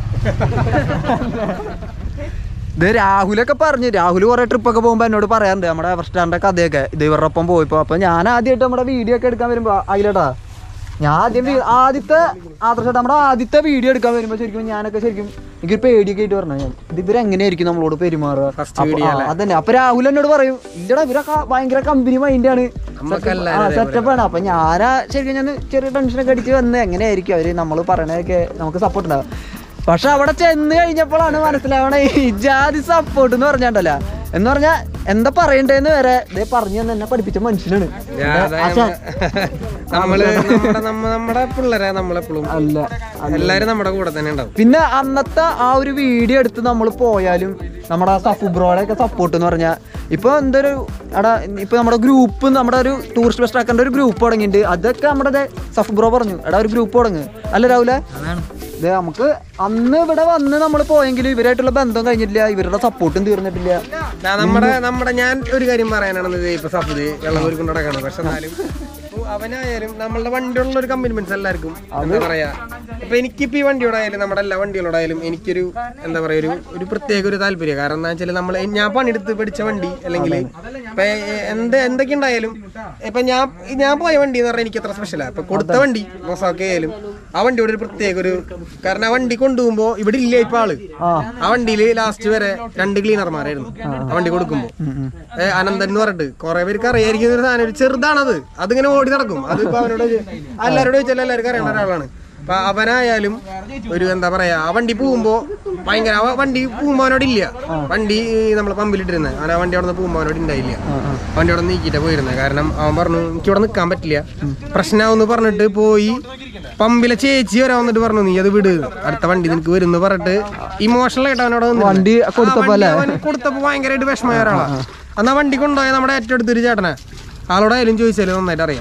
ഇത് രാഹുലൊക്കെ പറഞ്ഞു രാഹുൽ കുറെ ട്രിപ്പൊക്കെ പോകുമ്പോൾ എന്നോട് പറയാറുണ്ട് നമ്മുടെ എവർസ്റ്റാറിന്റെ കഥയൊക്കെ ഇത് ഇവരുടെ ഒപ്പം പോയപ്പോ അപ്പൊ ഞാൻ ആദ്യമായിട്ട് നമ്മുടെ വീഡിയോ ഒക്കെ എടുക്കാൻ വരുമ്പോ അതിലേട്ടാ ഞാൻ ആദ്യം വീ- ആദ്യത്തെ ആദർശ നമ്മുടെ ആദ്യത്തെ വീഡിയോ എടുക്കാൻ വരുമ്പോ ശരിക്കും ഞാനൊക്കെ ശരിക്കും എനിക്കൊരു പേടിയൊക്കെ ആയിട്ട് പറഞ്ഞു ഞാൻ ഇത് ഇവരെങ്ങനെയായിരിക്കും നമ്മളോട് പെരുമാറുക First അപ്പൊ- video ആ, അതന്നെ അപ്പൊ രാഹുൽ എന്നോട് പറയും ഇല്ലടാ ഇവരൊക്കെ ഭയങ്കര കമ്പനി മൈൻഡാണ് സെറ്റപ്പ് ആണ് അപ്പൊ ഞാനാ ശരിക്കും ഞാൻ ചെറിയ ടെൻഷനൊക്കെ അടിച്ച് വന്ന് എങ്ങനെയായിരിക്കും അവര് നമ്മൾ പറയണതൊക്കെ നമുക്ക് സപ്പോർട്ട് ഉണ്ടാവും പക്ഷെ അവിടെ ചെന്ന് കഴിഞ്ഞപ്പോഴാണ് മനസ്സിലാവണേ ഈ ജാതി സപ്പോർട്ട് എന്ന് പറഞ്ഞാണ്ടല്ല എന്ന് പറഞ്ഞാ എന്താ പറയണ്ടേന്ന് വരെ ഇതേ പറഞ്ഞു തന്നെ എന്നെ പഠിപ്പിച്ച മനുഷ്യനാണ് ആശാൻ. നമ്മള് നമ്മുടെ നമ്മ- നമ്മുടെ പിള്ളേരെ നമ്മളെപ്പോഴും അല്ല എല്ലാരും നമ്മുടെ കൂടെ തന്നെ ഉണ്ടാവും പിന്നെ അന്നത്തെ ആ ഒരു വീഡിയോ എടുത്ത് നമ്മൾ പോയാലും നമ്മുടെ സഫു ബ്രോയുടെ ഒക്കെ സപ്പോർട്ട് എന്ന് പറഞ്ഞാൽ ഇപ്പൊ എന്തൊരു എടാ ഇപ്പൊ നമ്മുടെ ഗ്രൂപ്പ് നമ്മുടെ ഒരു ടൂറിസ്റ്റ് ബസ് ട്രാക്കറിന്റെ ഒരു ഗ്രൂപ്പ് തുടങ്ങിയിട്ടുണ്ട് അതൊക്കെ നമ്മുടെ ദേ സഫു ബ്രോ പറഞ്ഞു എടാ ഒരു ഗ്രൂപ്പ് തുടങ്ങ് അല്ല രാവിലെ ഇത് നമുക്ക് അന്ന് ഇവിടെ വന്ന് നമ്മൾ പോയെങ്കിലും ഇവരായിട്ടുള്ള ബന്ധം കഴിഞ്ഞിട്ടില്ല ഇവരുടെ സപ്പോർട്ടും തീർന്നിട്ടില്ല ഞാൻ നമ്മുടെ നമ്മുടെ ഞാൻ ഒരു കാര്യം പറയാനാണെന്ന് ഇപ്പൊ സഫുദ് വെള്ളം കൊണ്ട് നടക്കാണ് പക്ഷെ എന്നാലും ഇപ്പൊ അവനായാലും നമ്മളുടെ വണ്ടിയുള്ള ഒരു കമ്മിറ്റ്മെന്റ്സ് എല്ലാവർക്കും എന്താ പറയാ ഇപ്പൊ എനിക്കിപ്പോ ഈ വണ്ടിയോടായാലും നമ്മുടെ എല്ലാ വണ്ടികളോടായാലും എനിക്കൊരു എന്താ പറയാ ഒരു ഒരു പ്രത്യേക ഒരു താല്പര്യം കാരണം എന്താ വെച്ചാൽ നമ്മൾ ഞാൻ പണിയെടുത്ത് പഠിച്ച വണ്ടി അല്ലെങ്കിൽ ഇപ്പൊ എന്ത് എന്തൊക്കെ ഉണ്ടായാലും ഇപ്പൊ ഞാൻ ഞാൻ പോയ വണ്ടി എന്ന് പറഞ്ഞാൽ എനിക്ക് എത്ര സ്പെഷ്യലാ ഇപ്പൊ കൊടുത്ത വണ്ടി മൊസാക്ക ആയാലും ആ വണ്ടിയോട് ഒരു പ്രത്യേക ഒരു കാരണം ആ വണ്ടി കൊണ്ടുപോകുമ്പോ ഇവിടെ ഇല്ല ഇപ്പൊ ആള് ആ വണ്ടിയില് ലാസ്റ്റ് വരെ രണ്ട് ക്ലീനർമാരായിരുന്നു ആ വണ്ടി കൊടുക്കുമ്പോ ഏ, അനന്തൻ എന്ന് പറഞ്ഞിട്ട് കുറെ പേർക്ക് അറിയായിരിക്കുന്ന ഒരു സാധനം ഒരു ചെറുതാണത് അതിങ്ങനെ ഓടി നടക്കും അത് ഇപ്പൊ അവനോട് ചോ- എല്ലാവരോടും ചോദിച്ചാൽ എല്ലാവർക്കും അറിയേണ്ട ഒരാളാണ് അപ്പൊ അവനായാലും ഒരു എന്താ പറയാ ആ വണ്ടി പോകുമ്പോ ഭയങ്കര ആ വണ്ടി പോകുമ്പോ അവനോട് ഇല്ല വണ്ടി നമ്മളെ പമ്പിലിട്ടിരുന്നത് അവൻ ആ വണ്ടി അവിടെ നിന്ന് പോകുമ്പോ അവനോട് ഉണ്ടായില്ല വണ്ടി അവിടെ നീക്കിട്ട് പോയിരുന്നത് കാരണം അവൻ പറഞ്ഞു എനിക്ക് ഇവിടെ നിൽക്കാൻ പറ്റില്ല പ്രശ്നമാവെന്ന് പറഞ്ഞിട്ട് പോയി പമ്പിലെ ചേച്ചി വരാൻ വന്നിട്ട് പറഞ്ഞു നീ അത് വിട് അടുത്ത വണ്ടി നിനക്ക് വരും എന്ന് പറഞ്ഞിട്ട് ഇമോഷണൽ ആയിട്ട് അവനോട് വന്നിരുന്നു. വണ്ടി ആ, കൊടുത്തപ്പോ വണ്ടി അല്ലേ? അവൻ കൊടുത്തപ്പോ ഭയങ്കരമായിട്ട് വിഷമമായ ഒരാളാ അന്നാ വണ്ടി കൊണ്ടുപോയ നമ്മുടെ ഏറ്റവും അടുത്തൊരു ചേട്ടനാ ആളോടായാലും ചോദിച്ചാലും നന്നായിട്ട് അറിയാം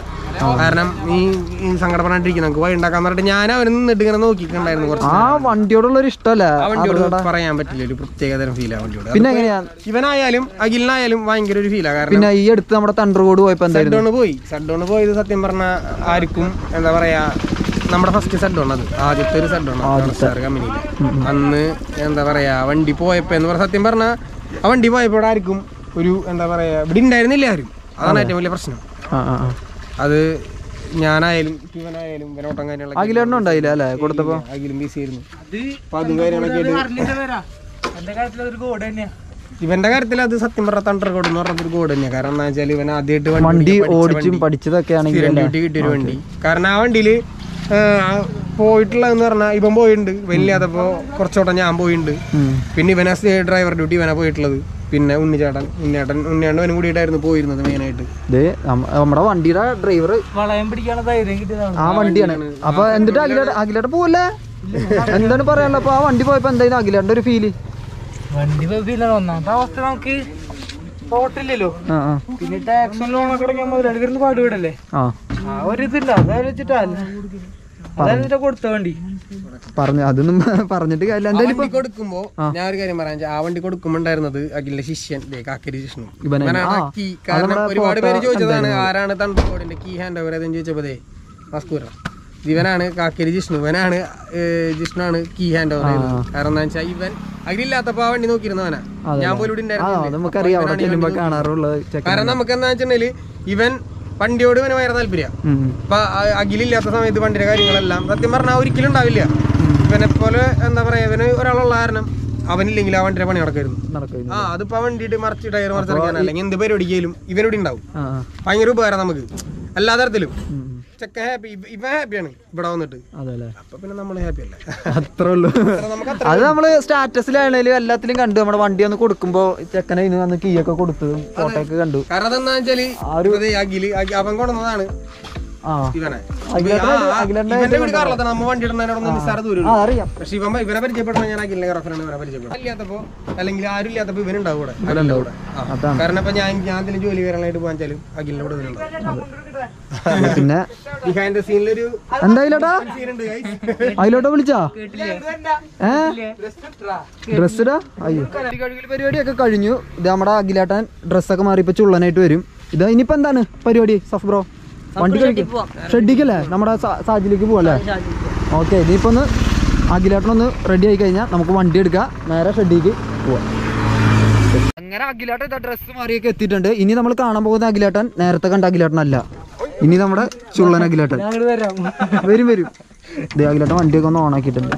കാരണം ഈ ഈ സങ്കടപ്പെടാണ്ടിരിക്കും നമുക്ക് വഴി ഉണ്ടാക്കാൻ പറഞ്ഞിട്ട് ഞാൻ അവന് നിന്നിട്ട് ഇങ്ങനെ നോക്കിയിട്ടുണ്ടായിരുന്നു കുറച്ച് ആ വണ്ടിയോടുള്ള ഒരു ഇഷ്ടല്ലേ ആ വണ്ടിയോട് പറയാൻ പറ്റില്ല ഒരു പ്രത്യേകതരം ഫീലാ വണ്ടിയോട് പിന്നെ എങ്ങനെയാ ഇവനായാലും അഖിലിനായാലും ഭയങ്കര ഒരു ഫീലാ കാരണം പിന്നെ ഈ അടുത്ത് നമ്മുടെ തണ്ടർകോട് പോയപ്പോ എന്തായിരുന്നു സെഡോണ് പോയി സെഡോണ് പോയത് സത്യം പറഞ്ഞ ആർക്കും എന്താ പറയാ നമ്മുടെ ഫസ്റ്റ് സെഡോൺ അത് ആദ്യത്തെ ഒരു സെഡോണ് സ്റ്റാർ കമ്പനിയിൽ അന്ന് എന്താ പറയാ വണ്ടി പോയപ്പോ എന്ന് പറഞ്ഞ സത്യം പറഞ്ഞ ആ വണ്ടി പോയപ്പോ ഇവിടെ ആർക്കും ഒരു എന്താ പറയാ ഇവിടെ ഉണ്ടായിരുന്നില്ല ആരും അതാണ് ഏറ്റവും വലിയ പ്രശ്നം ആ ആ ആ അത് ഞാനായാലും ഇവനായാലും ഇവനോട്ടം കാര്യങ്ങളൊക്കെ അഖിലേട്ടനും ഉണ്ടായില്ല അല്ലേ കൊടുത്തപ്പോ അഖിലും ബിസി ആയിരുന്നു അപ്പൊ അതും കാര്യങ്ങളൊക്കെ ആയിട്ട് പറഞ്ഞിട്ട് വരാം എന്റെ കാര്യത്തിൽ അതൊരു കോഡ് തന്നെയാ ഇവന്റെ കാര്യത്തിൽ അത് സത്യം പറഞ്ഞ തണ്ടർ കോഡ് എന്ന് പറഞ്ഞ ഒരു കോഡ് തന്നെയാണ് കാരണം എന്താ വെച്ചാൽ ഇവൻ ആദ്യമായിട്ട് വണ്ടി ഓടിക്കാൻ പഠിച്ച ഓടിച്ചും വണ്ടി. പഠിച്ചതൊക്കെ ആണെങ്കിൽ സ്ഥിരം ഡ്യൂട്ടി കിട്ടിയൊരു വണ്ടി കാരണം ആ വണ്ടിയില് പോയിട്ടുള്ളതെന്ന് പറഞ്ഞാൽ ഇവൻ പോയിട്ടുണ്ട് ഇവനില്ലാത്തപ്പോ കുറച്ചോട്ടം ഞാൻ പോയിട്ടുണ്ട് പിന്നെ ഇവനെ ഡ്രൈവർ ഡ്യൂട്ടി ഇവനാ പോയിട്ടുള്ളത് പിന്നെ ഉണ്ണിച്ചേട്ടൻ ഉണ്ണിയേട്ടൻ ഉണ്ണിയേട്ടൻ ഇവനും കൂടിയിട്ടായിരുന്നു പോയിരുന്നത് മെയിനായിട്ട് ഇത് നമ്മ- നമ്മുടെ വണ്ടിയുടെ ഡ്രൈവർ വളയം പിടിക്കാനുള്ള ധൈര്യം കിട്ടിയതാണ് ആ വണ്ടിയാണ് അപ്പൊ എന്നിട്ട് അഖിലേട്ട അഖിലേട്ട പോവല്ലേ എന്താണ് പറയാനുള്ളത് അപ്പൊ ആ വണ്ടി പോയപ്പോ എന്തായിരുന്നു അഖിലേട്ടന്റെ ഒരു ഫീല് വണ്ടി പിന്നെ ഒന്നാമത്തെ അവസ്ഥ നമുക്ക് പോട്ടില്ലല്ലോ ആ ആ പിന്നെ ടാക്സും ലോണൊക്കെ അടയ്ക്കാൻ മുതലാളി വരുന്ന പാടുപെടല്ലേ ആ ആ ഒരു ഇതില്ല അതായത് വെച്ചിട്ടല്ല അതായത് കൊടുത്ത വണ്ടി പറഞ്ഞു അതൊന്നും പറഞ്ഞിട്ട് കാര്യമില്ല ആ എന്തായാലും വണ്ടി കൊടുക്കുമ്പോ ഞാൻ ഒരു കാര്യം പറയാൻ ആ വണ്ടി കൊടുക്കുമ്പോ ഉണ്ടായിരുന്നത് അഖിലിന്റെ ശിഷ്യൻ ദേ കാക്കരി ജിഷ്ണു ഇവനെ- ഇവനാണ് ആ, കീ കാരണം നമ്മുടെ ഒരുപാട് പേര് photo ചോദിച്ചതാണ് ആരാണ് തണ്ടർ കോഡിന്റെ കീ ഹാൻഡ് ഓവർ ഏതെന്ന് ചോദിച്ചപ്പോ ദേ മസ്കൂര ഇവനാണ് കാക്കേരി ജിഷ്ണു ഇവനാണ് ജിഷ്ണു ആണ് കീ ഹാൻഡ് ഓവർ ചെയ്തത് കാരണം എന്താ വെച്ചാൽ ഇവൻ അഖിലില്ലാത്തപ്പോ ആ വണ്ടി നോക്കിയിരുന്നവനാ ഞാൻ പോലും ഇവിടെ ആ ഉണ്ടായിരുന്നില്ല. നമുക്കറിയാം അവിടെ അപ്പൊ ഇവനാണ് ഈ ചെല്ലുമ്പോ വണ്ടി കാണാറുള്ളത് ചെക്കൻ കാരണം നമുക്ക് എന്താ വെച്ചിട്ടുണ്ടെങ്കിൽ ഇവൻ വണ്ടിയോട് ഇവന് ഭയങ്കര താല്പര്യം ഉം. അപ്പൊ അ- അഖിലില്ലാത്ത സമയത്ത് വണ്ടിയുടെ കാര്യങ്ങളെല്ലാം സത്യം പറഞ്ഞാൽ ഒരിക്കലും ഉണ്ടാവില്ല ഇവനെ പോലെ എന്താ പറയാ ഇവന് ഒരാളുള്ള കാരണം അവനില്ലെങ്കിൽ ആ വണ്ടിയുടെ പണി നടക്കായിരുന്നു നടക്കുന്നു ആ അതിപ്പോ ആ വണ്ടിയിട്ട് മറിച്ച് ടയർ മറിച്ചെടുക്കാൻ അല്ലെങ്കിൽ എന്ത് പരിപാടിക്കലും ഇവനോട് ഉണ്ടാവും ആ ആ. ഭയങ്കര ഉപകാരം നമുക്ക് എല്ലാ തരത്തിലും ഉം. ചെക്ക ഹാപ്പി ഇവ ഹാപ്പിയാണ് ഇവിടെ വന്നിട്ട് അതെല്ലേ അപ്പൊ പിന്നെ നമ്മൾ ഹാപ്പി അല്ലേ അത്രേ ഉള്ളൂ നമുക്ക് അത് നമ്മള് സ്റ്റാറ്റസിലാണേലും എല്ലാത്തിലും കണ്ടു നമ്മുടെ വണ്ടി ഒന്ന് കൊടുക്കുമ്പോ ചെക്കനെ ഇന്ന് വന്ന് കീയൊക്കെ കൊടുത്തതും ഫോട്ടോ ഒക്കെ കണ്ടു കാരണം അതെന്താ വെച്ചാല് ഇപ്പൊ ദേ അഖില് അഖി- അവൻ കൊണ്ടുവന്നതാണ് ആ ഇവനെ അഖിലേട്ടനെ- ആ, ആ, അഖിലേട്ടനെ ഇവന്റെ വീട് കാറിലെത്തണം നമ്മ വണ്ടി ഇടുന്നതിനോടൊന്നും നിസ്സാര ദൂരം ആ അറിയാം പക്ഷെ ഇവൻ ഇവനെ പരിചയപ്പെടുന്ന ഞാൻ അഖിലിനെ റഫറാണ് ഇവനെ പരിചയപ്പെടുന്നത് ഇല്ലാത്തപ്പോ അല്ലെങ്കിൽ ആരും ഇല്ലാത്തപ്പോ ഇവനുണ്ടാവും കൂടെ അഖിലിന്റെ കൂടെ ആ. അതാണ്. കാരണം ഇപ്പൊ ഞാൻ ഞാൻ ഇതിന് ജോലി കയറാനായിട്ട് പോകാൻ വെച്ചാലും അഖിലിന്റെ കൂടെ ഇവനുണ്ടാവും പിന്നെ ബിഹൈൻഡ് ദ സീനിലൊരു എന്തായില്ലേട്ടാ സീനുണ്ട് guys. അതിലോട്ടോ വിളിച്ചാ ഏ ഡ്രസ്സിടാ അയ്യോ കഴുകൽ പരിപാടിയൊക്കെ കഴിഞ്ഞു ഇത് നമ്മുടെ അഖിലേട്ടൻ ഡ്രസ്സൊക്കെ മാറി ഇപ്പൊ ചുള്ളനായിട്ട് വരും ഇത് ഇനിയിപ്പോ എന്താണ് പരിപാടി സഫ് ബ്രോ വണ്ടി കഴിക്കും പോവാം. ഷെഡിക്കല്ലേ നമ്മുടെ സാ- സാജിലേക്ക് പോവല്ലേ ഓക്കെ ഇനിയിപ്പോ ഒന്ന് അഖിലേട്ടനൊന്ന് റെഡി ആയി കഴിഞ്ഞാൽ നമുക്ക് വണ്ടി എടുക്കാം നേരെ ഷെഡിക്ക് പോവാം അങ്ങനെ അഖിലേട്ടൻ ഡ്രസ്സ് മാറിയൊക്കെ എത്തിയിട്ടുണ്ട് ഇനി നമ്മൾ കാണാൻ പോകുന്ന അഖിലേട്ടൻ നേരത്തെ കണ്ട അഖിലേട്ടനല്ല ഇനി നമ്മുടെ ചുള്ളൻ അഖിലേട്ടൻ ഞങ്ങൾ വരാം വരും വരും ദേ അഖിലേട്ടൻ വണ്ടിയൊക്കെ ഒന്ന് ഓണാക്കിയിട്ടുണ്ട്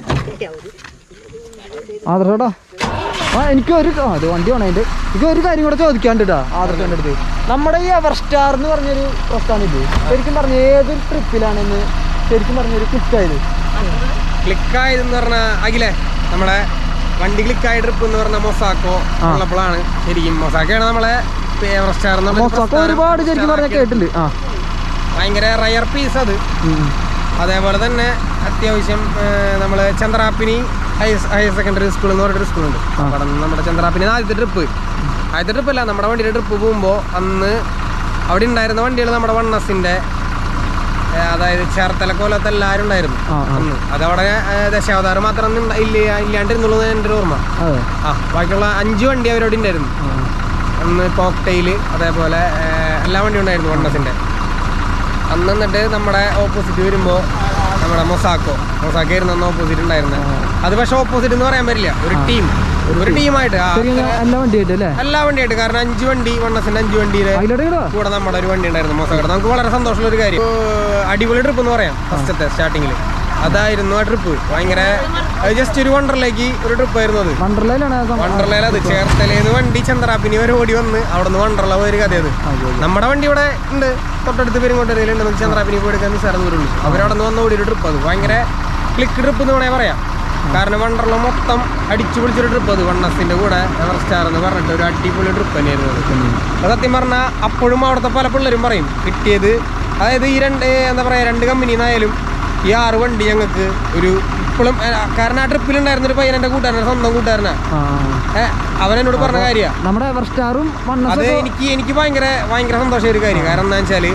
ആദർശേട്ടാ ആ എനിക്ക് ഒരു ആ അത് വണ്ടി ഓണായിട്ട് എനിക്ക് ഒരു കാര്യം കൂടെ ചോദിക്കാണ്ട് കേട്ടോ ആദർശേൻ്റെ അടുത്ത് നമ്മുടെ ഈ എവർ സ്റ്റാർ എന്ന് പറഞ്ഞൊരു പ്രസ്ഥാനം ഇത് ശരിക്കും പറഞ്ഞ ഏതൊരു ട്രിപ്പിലാണെന്ന് ശരിക്കും പറഞ്ഞൊരു ക്ലിക്കായത് ക്ലിക്കായതെന്ന് പറഞ്ഞ അഖിലേ നമ്മുടെ വണ്ടി ക്ലിക്കായ ട്രിപ്പ് എന്ന് പറഞ്ഞ മൊസാക്കോ ഉള്ളപ്പോഴാണ് ശരിക്കും മൊസാക്കയാണ് നമ്മളെ എവറസ്റ്റ് സ്റ്റാർ എന്നുള്ള ഒരു മൊത്തമൊക്കെ പ്രസ്ഥാനം ഒരുപാട് ശരിക്കും പറഞ്ഞാൽ കേട്ടില്ല ആ ഭയങ്കര റയർ പീസ് അത് ഉം. അതേപോലെ തന്നെ അത്യാവശ്യം നമ്മൾ Chandrappinni higher higher secondary school എന്ന് പറഞ്ഞൊരു സ്കൂളുണ്ട് അവിടെ നിന്ന് നമ്മുടെ ചന്ദ്രാപ്പിനി ആദ്യത്തെ ട്രിപ്പ് ആദ്യത്തെ ട്രിപ്പ് അല്ല നമ്മുടെ വണ്ടിയുടെ ട്രിപ്പ് പോകുമ്പോൾ അന്ന് അവിടെ ഉണ്ടായിരുന്ന വണ്ടികൾ നമ്മുടെ വണ്ണസിൻ്റെ അതായത് ചേർത്തല കോലത്ത് എല്ലാവരും ഉണ്ടായിരുന്നു ആ, ആ. അന്ന് അതവിടെ ഏ, ദശാവതാരം മാത്രം ഒന്നും ഇണ്ട- ഇല്ല ഇല്ലാണ്ടിരുന്നുള്ളൂ എൻ്റെ ഒരു ഓർമ്മ അതെ ആ ബാക്കിയുള്ള അഞ്ച് വണ്ടി അവരവിടെ ഉണ്ടായിരുന്നു ആ. അന്ന് കോക്ടെയില് അതേപോലെ ഏ, എല്ലാ വണ്ടിയും ഉണ്ടായിരുന്നു വണ്ണസിൻ്റെ അന്ന് എന്നിട്ട് നമ്മുടെ ഓപ്പോസിറ്റ് വരുമ്പോൾ നമ്മുടെ മൊസാക്കോ മൊസാക്കോ ആയിരുന്നു അന്ന് ഓപ്പോസിറ്റ് ഉണ്ടായിരുന്നത് അത് പക്ഷെ ഓപ്പോസിറ്റ് എന്ന് പറയാൻ പറ്റില്ല ഒരു ടീം ഒരു ടീമായിട്ട് ശരിക്കും എല്ലാ വണ്ടിയായിട്ട് അല്ലേ എല്ലാ വണ്ടിയായിട്ട് കാരണം അഞ്ച് വണ്ടി വണ്ണസിന്റെ അഞ്ച് വണ്ടിയില് അതിലോട്ട് കേട്ടോ കൂടെ നമ്മുടെ ഒരു വണ്ടി ഉണ്ടായിരുന്നു മൊസാക്കോടെ നമുക്ക് വളരെ സന്തോഷമുള്ള ഒരു കാര്യം ഏർ അടിപൊളി ട്രിപ്പ് എന്ന് പറയാം ഫസ്റ്റത്തെ സ്റ്റാർട്ടിങ്ങിൽ അതായിരുന്നു ആ ട്രിപ്പ് ഭയങ്കര ജസ്റ്റ് ഒരു വണ്ടറിലേക്ക് ഒരു ട്രിപ്പ് ആയിരുന്നു അത് വണ്ടർലയിലാണ് ആ സംഭവം. വണ്ടർലയിൽ അത് ചേർത്തലേന്ന് വണ്ടി ചന്ദ്രാപ്പിനി വരെ ഓടി വന്ന് അവിടെ നിന്ന് വണ്ടർല പോയൊരു കഥയത് നമ്മുടെ വണ്ടി ഇവിടെ ഉണ്ട് തൊട്ടടുത്ത് പെരുങ്ങോട്ടരയിലുണ്ട് നമുക്ക് ചന്ദ്രാപ്പിനി പോയി എടുക്കാൻ നിസ്സാര ദൂരമുള്ളൂ അവരവിടെ നിന്ന് വന്ന ഓടിയൊരു ട്രിപ്പ് അത് ഭയങ്കര ക്ലിക്ക് ട്രിപ്പ് എന്ന് വേണേ പറയാം കാരണം വണ്ടർല മൊത്തം അടിച്ചു പൊളിച്ചൊരു ട്രിപ്പ് അത് വണ്ണസിന്റെ കൂടെ എവർ സ്റ്റാർ എന്ന് പറഞ്ഞിട്ട് ഒരു അടിപൊളി ട്രിപ്പ് തന്നെയായിരുന്നു അത് അത് സത്യം പറഞ്ഞാൽ അപ്പോഴും അവിടുത്തെ പല പിള്ളേരും പറയും കിട്ടിയത് അതായത് ഈ രണ്ട് എന്താ പറയുക രണ്ട് കമ്പനിന്നായാലും ഈ ആറ് വണ്ടി ഞങ്ങൾക്ക് ഒരു ഇപ്പോഴും കാരണം ആ ട്രിപ്പിലുണ്ടായിരുന്ന ഒരു പയ്യൻ എൻ്റെ കൂട്ടുകാരനാണ് സ്വന്തം കൂട്ടുകാരനാ ആ ഏ, അവൻ എന്നോട് പറഞ്ഞ കാര്യ നമ്മുടെ എവർ സ്റ്റാറും അത് വണ്ണസും എനിക്ക് എനിക്ക് ഭയങ്കര ഭയങ്കര സന്തോഷമായ ഒരു കാര്യം കാരണം എന്താ വെച്ചാല്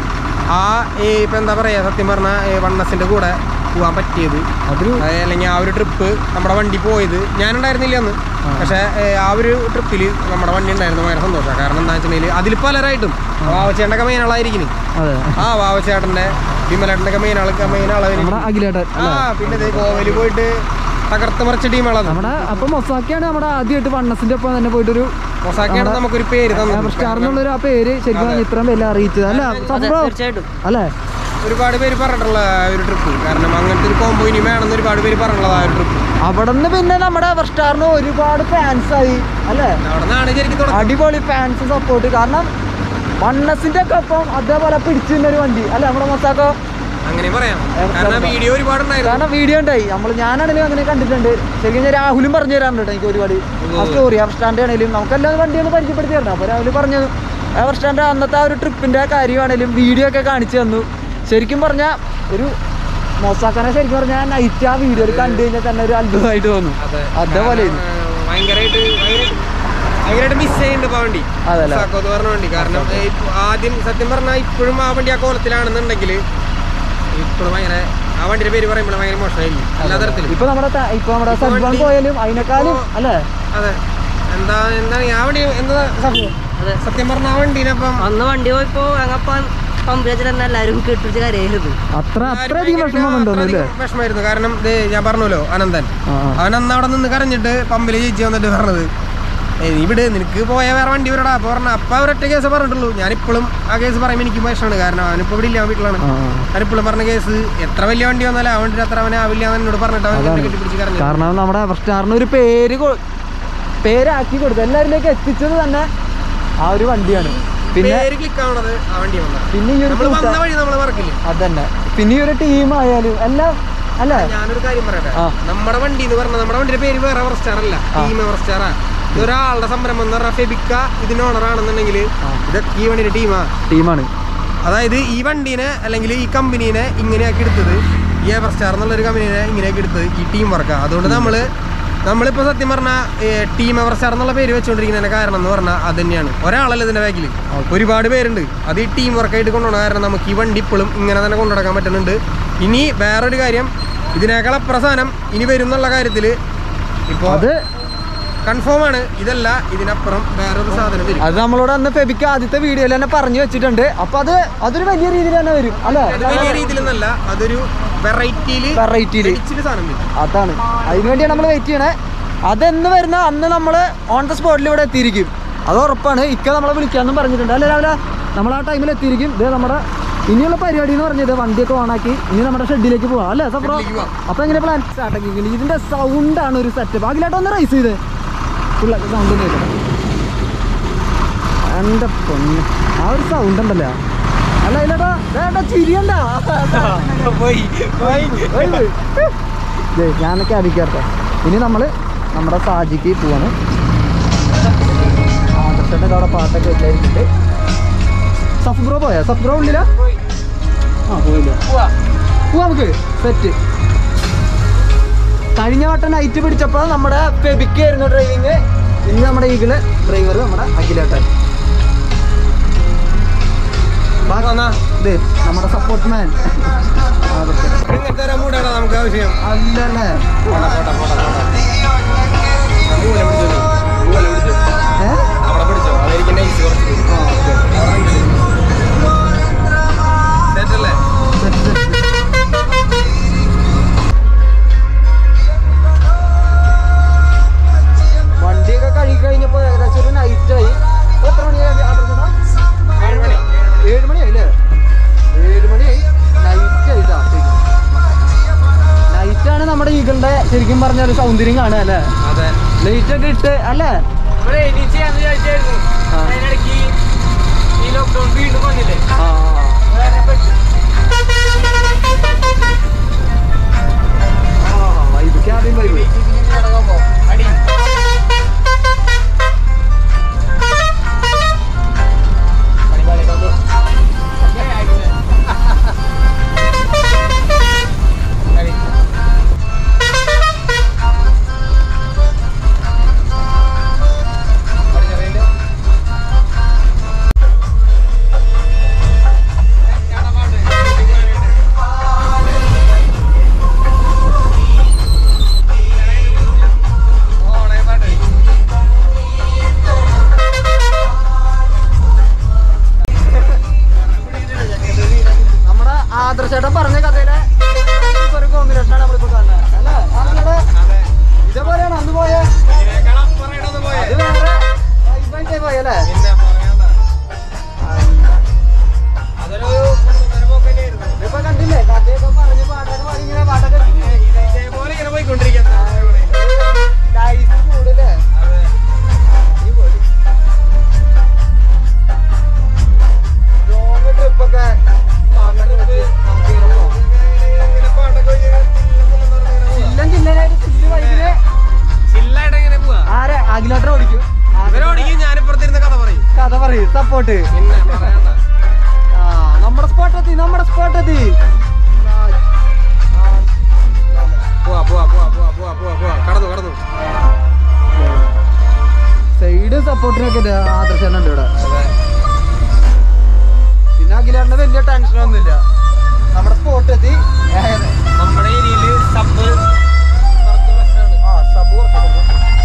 ആ ഈ ഇപ്പൊ എന്താ പറയാ സത്യം പറഞ്ഞ വണ്ണസിന്റെ കൂടെ പോകാൻ പറ്റിയത് അതൊരു അതായത് അല്ലെങ്കിൽ ആ ഒരു ട്രിപ്പ് നമ്മുടെ വണ്ടി പോയത് ഞാനുണ്ടായിരുന്നില്ല അന്ന് പക്ഷെ ആ ഒരു ട്രിപ്പിൽ നമ്മുടെ വണ്ടി ഉണ്ടായിരുന്നു ഭയങ്കര സന്തോഷമാണ് കാരണം എന്താ വെച്ചിട്ടുണ്ടെങ്കിൽ അതിൽ പലരായിട്ടും വാവച്ചേട്ടൻ്റെ മെയിൻ ആളായിരിക്കും അതെ ആ വാവച്ചേട്ടന്റെ വിമലേട്ടൻ്റെ ഒക്കെ മെയിൻ ആൾക്ക് മെയിൻ ആളായിരുന്നു നമ്മുടെ അഖിലേട്ടൻ ആ പിന്നെ ദേ ഗോവയിൽ പോയിട്ട് തകർത്ത് മറിച്ച ടീമുകളാണ് നമ്മുടെ അപ്പൊ മൊസാക്കിയാണ് നമ്മുടെ ആദ്യമായിട്ട് വണ്ണസിന്റെ ഒപ്പം തന്നെ പോയിട്ടൊരു മൊസാക്കാണ് നമുക്കൊരു പേര് തന്നത് സ്റ്റാർ എന്നുള്ളൊരു ആ പേര് ശരിക്കും പറഞ്ഞാൽ ഇത്രയും വില അറിയിച്ചത് അല്ല അതെ സബ്രോ തീർച്ചയായിട്ടും അല്ലേ ഒരുപാട് പേര് പറഞ്ഞിട്ടുള്ള ആ ഒരു ട്രിപ്പ് കാരണം അങ്ങനത്തെ ഒരു കോംബോ ഇനി വേണമെന്ന് ഒരുപാട് പേര് പറഞ്ഞിട്ടുള്ളത് ആ ഒരു ട്രിപ്പ് അവിടെ നിന്ന് പിന്നെ നമ്മുടെ എവർ സ്റ്റാറിന് ഒരുപാട് ഫാൻസ് ആയി അല്ലേ അവിടെ നിന്നാണ് ശരിക്കും തുടക്കം അടിപൊളി ഫാൻസ് സപ്പോർട്ട് കാരണം വണ്ണസിന്റെ ഒക്കെ ഒപ്പം അതേപോലെ പിടിച്ചു ഒരു വണ്ടി അല്ലെ നമ്മുടെ മൊസാക്കോ അങ്ങനെ പറയാം കാരണം വീഡിയോ ഒരുപാടുണ്ടായിരുന്നു കാരണം വീഡിയോ ഉണ്ടായി നമ്മൾ ഞാനാണെങ്കിലും അങ്ങനെ കണ്ടിട്ടുണ്ട് ശരിക്കും ഞാൻ രാഹുലും പറഞ്ഞു തരാറുണ്ട് കേട്ടോ എനിക്ക് ഒരുപാട് ആ സ്റ്റോറി എവർ സ്റ്റാൻഡ് ആണെങ്കിലും നമുക്കെല്ലാം വണ്ടിയൊന്ന് പരിചയപ്പെടുത്തി തരണം അപ്പോൾ രാഹുൽ പറഞ്ഞു എവർ സ്റ്റാൻഡ് അന്നത്തെ ആ ഒരു ട്രിപ്പിന്റെ കാര്യമാണെങ്കിലും വീഡിയോ ഒക്കെ കാണിച്ചു തന്നു ശരിക്കും പറഞ്ഞാൽ ഒരു മൊസാക്കാനെ ശരിക്കും പറഞ്ഞാൽ നൈറ്റ് ആ വീഡിയോയിൽ കണ്ടു കഴിഞ്ഞാൽ തന്നെ ഒരു അത്ഭുതമായിട്ട് തോന്നും അതേപോലെ കാരണം, ആ, ഭയങ്കരമായിട്ട് ഭയങ്കരമായിട്ട് മിസ് ചെയ്യുന്നുണ്ട് ഇപ്പൊ ആ വണ്ടി അതല്ലേ? സാക്കോ എന്ന് പറഞ്ഞ വണ്ടി കാരണം ഏ, ഇപ്പൊ ആദ്യം സത്യം പറഞ്ഞാൽ ഇപ്പോഴും ആ വണ്ടി ആ കോലത്തിലാണെന്നുണ്ടെങ്കിൽ ഇപ്പോഴും ഭയങ്കര ആ വണ്ടിയുടെ പേര് പറയുമ്പോൾ ഭയങ്കര മോശമായിരിക്കും എല്ലാ തരത്തിലും ഇപ്പൊ നമ്മുടെ ത- ഇപ്പൊ നമ്മുടെ സദ്വാൻ പോയാലും അതിനേക്കാളും അല്ലേ അതെ എന്താ എന്താണ് ആ വണ്ടി എന്താ സംഭവം അതെ സത്യം പറഞ്ഞ ആ വണ്ടീനപ്പം അന്ന് വണ്ടി പോയപ്പോ ഞങ്ങപ്പം പമ്പ് വെച്ചിട്ട് തന്നെ എല്ലാവരും കെട്ടിച്ച് കരയരുത് അത്ര അത്രയധികം വിഷമം ഉണ്ടോന്നു അല്ലേ വിഷമായിരുന്നു കാരണം ദേ ഞാൻ പറഞ്ഞല്ലോ അനന്തൻ ആ, ആ. അവൻ അന്ന് അവിടെ നിന്ന് കരഞ്ഞിട്ട് പമ്പിൽ ചേച്ചി വന്നിട്ട് പറഞ്ഞത് "ഏയ് നീ ഇവിടെ നിനക്ക് പോയ വേറെ വണ്ടി വരടാ അപ്പൊ പറഞ്ഞ അപ്പൊ അവരൊറ്റ കേസ് പറഞ്ഞിട്ടുള്ളൂ ഞാനിപ്പോഴും ആ കേസ് പറയുമ്പോൾ എനിക്ക് വിഷമാണ് കാരണം അവനിപ്പോ ഇവിടെ ഇല്ല അവൻ വീട്ടിലാണ് ആ, ആ. ഞാനിപ്പോഴും പറഞ്ഞ കേസ് എത്ര വലിയ വണ്ടി വന്നാലും ആ വണ്ടി അത്ര അവനെ ആവില്ല എന്ന് എന്നോട് പറഞ്ഞിട്ട് അവൻ എന്നെ കെട്ടിപ്പിടിച്ച് കരഞ്ഞു കാരണം നമ്മുടെ എവർ സ്റ്റാറിന് ഒരു പേര് കൊ- പേരാക്കി കൊടുത്തു എല്ലാവരിലേക്ക് എത്തിച്ചത് തന്നെ ആ ഒരു വണ്ടിയാണ് പിന്നെ പേര് ക്ലിക്ക് ആവണത് ആ വണ്ടി വന്നത് പിന്നെ ഈ ഒരു നമ്മൾ കൂട്ട- വന്ന വഴി നമ്മൾ മറക്കില്ല അതന്നെ പിന്നെ ഈ ഒരു ടീം ആയാലും എല്ലാം അല്ലേ ഞാനൊരു കാര്യം പറയട്ടെ ആ. നമ്മുടെ വണ്ടി എന്ന് പറഞ്ഞാൽ നമ്മുടെ വണ്ടിയുടെ പേര് വേറെ എവർസ്റ്റാർ അല്ല ടീം എവർസ്റ്റാറാ ഇത് ഒരാളുടെ സംരംഭം എന്ന് പറഞ്ഞാൽ ഫെബിക്ക ഇതിന് ഓണർ ആണെന്നുണ്ടെങ്കിൽ ഇതൊക്കെ ഈ വണ്ടിയുടെ ടീമാ ടീമാണ് അതായത് ഈ വണ്ടീനെ അല്ലെങ്കിൽ ഈ കമ്പനീനെ ഇങ്ങനെയാക്കി എടുത്തത് ഈ എവർസ്റ്റാർ എന്നുള്ളൊരു കമ്പനീനെ ഇങ്ങനെയാക്കി എടുത്തത് ഈ ടീം വർക്കാണ് അതുകൊണ്ട് നമ്മള് നമ്മളിപ്പോ സത്യം പറഞ്ഞാൽ ടീം എവർസ്റ്റാർ എന്നുള്ള പേര് വെച്ചുകൊണ്ടിരിക്കുന്നതിന്റെ കാരണം എന്ന് പറഞ്ഞാൽ അത് തന്നെയാണ് ഒരാളല്ല ഇതിന്റെ ബാക്കിൽ ഒരുപാട് പേരുണ്ട് അത് ഈ ടീം വർക്കായിട്ട് കൊണ്ടുപോകണം കാരണം നമുക്ക് ഈ വണ്ടി ഇപ്പോഴും ഇങ്ങനെ തന്നെ കൊണ്ടുനടക്കാൻ പറ്റുന്നുണ്ട് ഇനി വേറൊരു കാര്യം ഇതിനേക്കാൾ അപ്രസാനം ഇനി വരും എന്നുള്ള കാര്യത്തിൽ ഇപ്പോൾ അത് കൺഫേം ആണ് ഇതല്ല ഇതിനപ്പുറം വേറൊരു സാധനം വരും അത് നമ്മളോട് അന്ന് ഫെബിക്ക് ആദ്യത്തെ വീഡിയോയിൽ തന്നെ പറഞ്ഞു വെച്ചിട്ടുണ്ട് അപ്പൊ അത് അതൊരു വലിയ രീതിയിൽ തന്നെ വരും അല്ലേ അത് വലിയ രീതിയിലൊന്നല്ല അതൊരു വെറൈറ്റിയിൽ വെറൈറ്റിയിൽ ഇച്ചിരി സാധനം വരും അതാണ് അതിന് വേണ്ടിയാണ് നമ്മൾ വെയിറ്റ് ചെയ്യണേ അതെന്ന് വരുന്ന അന്ന് നമ്മൾ ഓൺ ദ സ്പോട്ടിൽ ഇവിടെ എത്തിയിരിക്കും അത് ഉറപ്പാണ് ഇക്ക നമ്മളെ വിളിക്കാന്നും പറഞ്ഞിട്ടുണ്ട് അല്ലേ രാവിലെ നമ്മൾ ആ ടൈമിൽ എത്തിയിരിക്കും ഇത് നമ്മുടെ ഇനിയുള്ള പരിപാടി എന്ന് പറഞ്ഞത് വണ്ടിയൊക്കെ ഓണാക്കി ഇനി നമ്മുടെ ഷെഡിലേക്ക് പോവാം അല്ലേ സപ്രോ അപ്പൊ എങ്ങനെ പ്ലാൻ സ്റ്റാർട്ടാക്കി ഇതിന്റെ സൗണ്ടാണ് ഒരു സെറ്റപ്പ് ആകിലായിട്ട് ഒന്ന് റൈസ് ചെയ്ത് ഫുള്ള സൗണ്ട് ഒന്ന് കേൾക്കണം എൻ്റെ പൊന്ന് ആ ഒരു സൗണ്ട് ഉണ്ടല്ലോ അല്ല ഇല്ലടാ വേണ്ട ചിരിയണ്ട ഞാനൊക്കെ അടിക്കാട്ടെ ഇനി നമ്മൾ നമ്മുടെ സാജിക്ക് പോവാണ് ആദർശൻ്റെ അവിടെ പാട്ടൊക്കെ വെച്ചായിരിക്കുന്നുണ്ട് സഫ് ബ്രോ പോയാ സഫ് ബ്രോ ഉള്ളില ആ പോയില്ല പോവാ നമുക്ക് സെറ്റ് കഴിഞ്ഞ വട്ടം നൈറ്റ് പിടിച്ചപ്പോൾ നമ്മുടെ ഫെബിക്ക് ആയിരുന്നു ഡ്രൈവിങ് ഇന്ന് നമ്മുടെ ഈഗിള് ഡ്രൈവർ നമ്മുടെ അഖിലേട്ടൻ വന്നാ. ഇത് നമ്മുടെ സപ്പോർട്ട് മാൻ ഇങ്ങനത്തെ ഒരു മൂടാണ് നമുക്ക് ആവശ്യം അല്ലല്ലേ പോടാ, പോടാ, പോടാ, പോടാ. ആ മൂല പിടിച്ചോ നീ. മൂല പിടിച്ചോ. ഏ അവിടെ പിടിച്ചോ അതായിരിക്കും നൈസ് കുറച്ച് സെറ്റല്ലേ സെറ്റ് സെറ്റ് വണ്ടിയൊക്കെ കഴുകി കഴിഞ്ഞപ്പോൾ ഏകദേശം ഒരു നൈറ്റായി എത്ര മണിയായി ആദർശടാ? ഏഴ് മണി ഏഴ് മണിയായി അല്ലേ ഏഴ് മണിയായി നൈറ്റ് ആയിട്ടാ നൈറ്റാണ് നമ്മുടെ ഈഗിളിന്റെ ശരിക്കും പറഞ്ഞ ഒരു സൗന്ദര്യം കാണുക അല്ലേ അതെ ലൈറ്റ് ഒക്കെ ഇട്ട് അല്ലേ ഇവിടെ ഇനി ചെയ്യാന്ന് വിചാരിച്ചായിരുന്നു ആ. അതിനിടയ്ക്ക് ഈ ലോക്ക്ഡൌൺ വീണ്ടും വന്നില്ലേ ആ വേറെ പറ്റും വൈബ് ക്യാബിൻ വൈബ് അടി ആ സ്പോട്ട് നമ്മുടെ സ്പോട്ട് എത്തി നമ്മുടെ സ്പോട്ട് എത്തി പോവാ പോവാ പോവാ പോവാ പോവാ പോവാ പോവാ കടന്നു കടന്നു സൈഡ് സപ്പോർട്ടിനൊക്കെ ഉണ്ട് ആദർശനുണ്ട് ഇവിടെ പിന്നെ അഖിലാറിന് വലിയ ടെൻഷൻ ഒന്നുമില്ല നമ്മുടെ സ്പോട്ട് എത്തി നമ്മുടെ ഏരിയയില് സബ് ആ സബ് കുറച്ച്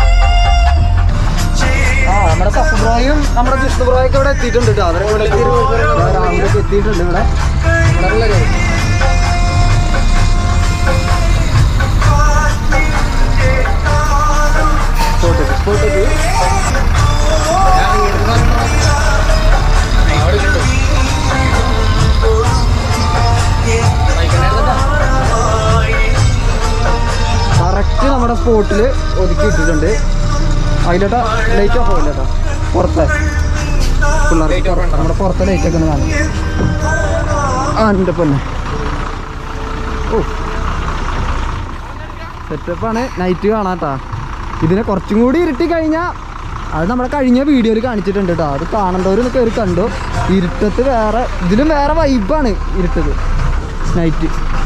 ആ നമ്മുടെ സഫ് ബ്രോയും നമ്മുടെ വിഷ്ണു ബ്രോയൊക്കെ ഇവിടെ എത്തിയിട്ടുണ്ട് കേട്ടോ അവരെ ഇവിടെ രാവിലെ എത്തിയിട്ടുണ്ട് ഇവിടെ ഇവിടെ ഉള്ളവര്. Spot എത്തി, spot എത്തി. കറക്റ്റ് നമ്മുടെ സ്പോട്ടിൽ ഒതുക്കി ഇട്ടിട്ടുണ്ട് അതിലേട്ടാ ലൈറ്റ് ഓഫ് ആവില്ലേട്ടാ പുറത്തെ പിള്ളേർ നമ്മുടെ പുറത്തെ ലൈറ്റ് ഒക്കെ ഒന്ന് കാണും ആ ഉണ്ട് പൊന്നെ ഓ സെറ്റപ്പാണ് നൈറ്റ് കാണാട്ടാ ഇതിനെ കുറച്ചും കൂടി ഇരുട്ടി കഴിഞ്ഞാൽ അത് നമ്മുടെ കഴിഞ്ഞ വീഡിയോയിൽ കാണിച്ചിട്ടുണ്ട് കേട്ടോ അത് കാണേണ്ടവരൊന്ന് കയറി കണ്ടു ഇരുട്ടത്ത് വേറെ ഇതിലും വേറെ വൈബാണ് ഇരുട്ടത് നൈറ്റ്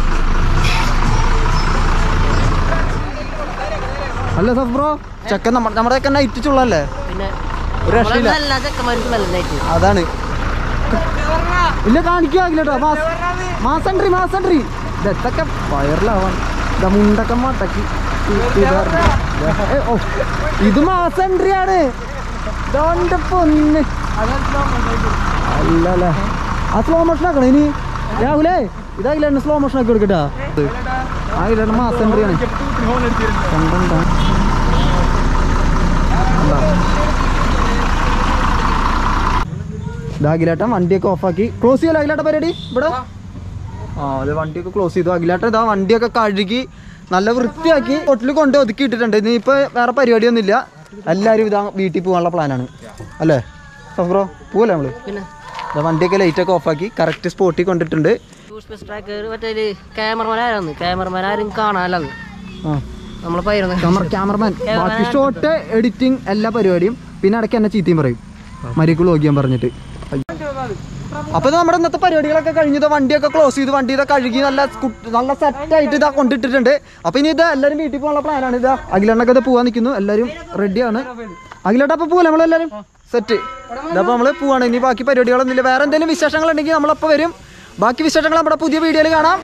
അല്ല സഫ് ബ്രോ ചെക്കൻ നമ്മ നമ്മുടെ ചെക്കൻ നൈറ്റ് ചുള്ളല്ലേ പിന്നെ ഒരു രക്ഷയില്ല നല്ല ചെക്കന്മാർക്ക് നല്ല നൈറ്റ് അതാണ് ഇല്ല കാണിക്കാകില്ലട്ടോ മാസ് മാസൻട്രി മാസൻട്രി ഇതൊക്കെ വയറിലാവാൻ ഇതാ മുണ്ടൊക്കെ മട്ടക്കി ഇതാ- ഏ, ഓ ഇത് മാസൻട്രി ആണ് ഇതാണ്ട് പൊന്ന് അല്ലല്ലേ ആ സ്ലോ മോഷൻ ആക്കണം ഇനി രാഹുലേ ഇതായില്ല സ്ലോ മോഷൻ ആക്കി കൊടുക്കട്ടാ ആ ഇല്ല മാസൻട്രി ആണ് കണ്ടോ ഇത് അഖിലേട്ടൻ വണ്ടിയൊക്കെ ഓഫാക്കി ക്ലോസ് ചെയ്യല്ലോ അഖിലേട്ട പരിപാടി ഇവിടെ ആ അത് വണ്ടിയൊക്കെ ക്ലോസ് ചെയ്തു അഖിലേട്ടൻ ഇതാ വണ്ടിയൊക്കെ കഴുകി നല്ല വൃത്തിയാക്കി ഹോട്ടലിൽ കൊണ്ട് ഒതുക്കി ഇട്ടിട്ടുണ്ട് ഇനിയിപ്പോൾ വേറെ പരിപാടിയൊന്നുമില്ല എല്ലാവരും ഇതാ വീട്ടിൽ പോകാനുള്ള പ്ലാനാണ് അല്ലേ സഫ്രോ പോവല്ലേ നമ്മള് പിന്നെ ഇതാ വണ്ടിയൊക്കെ ലൈറ്റൊക്കെ ഓഫാക്കി കറക്റ്റ് സ്പോട്ടിൽ കൊണ്ടിട്ടുണ്ട് ടൂറിസ്റ്റ് ട്രാക്കർ മറ്റേ ക്യാമറമാൻ ആരാന്ന് ക്യാമറമാൻ ആരും കാണാനല്ലെന്ന് ആ നമ്മളെ പയ്യുന്നത് ക്യാമറ ക്യാമറമാൻ ബാക്കി ഷോട്ട് എഡിറ്റിംഗ് എല്ലാ പരിപാടിയും പിന്നെ ഇടയ്ക്ക് എന്നെ ചീത്തയും പറയും മരിക്കുള്ള നോക്കിയാൻ പറഞ്ഞിട്ട് അപ്പൊ ഇത് നമ്മുടെ ഇന്നത്തെ പരിപാടികളൊക്കെ കഴിഞ്ഞത് വണ്ടിയൊക്കെ ക്ലോസ് ചെയ്ത് വണ്ടി ഇതൊക്കെ കഴുകി നല്ല സ്കു- നല്ല സെറ്റ് ആയിട്ട് ഇതാ കൊണ്ടിട്ടിട്ടുണ്ട് അപ്പൊ ഇനി ഇത് എല്ലാവരും വീട്ടിൽ പോകാനുള്ള പ്ലാനാണ് ഇതാ അഖിലെണ്ണൊക്കെ ഇത് പോവാൻ നിൽക്കുന്നു എല്ലാവരും റെഡിയാണ് അഖിലേട്ട അപ്പൊ പോവല്ലേ നമ്മളെല്ലാരും സെറ്റ് ഇതപ്പോ നമ്മള് പോവാണ് ഇനി ബാക്കി പരിപാടികളൊന്നുമില്ല വേറെ എന്തെങ്കിലും വിശേഷങ്ങൾ ഉണ്ടെങ്കിൽ നമ്മളപ്പോ വരും ബാക്കി വിശേഷങ്ങൾ നമ്മുടെ പുതിയ വീഡിയോയിൽ കാണാം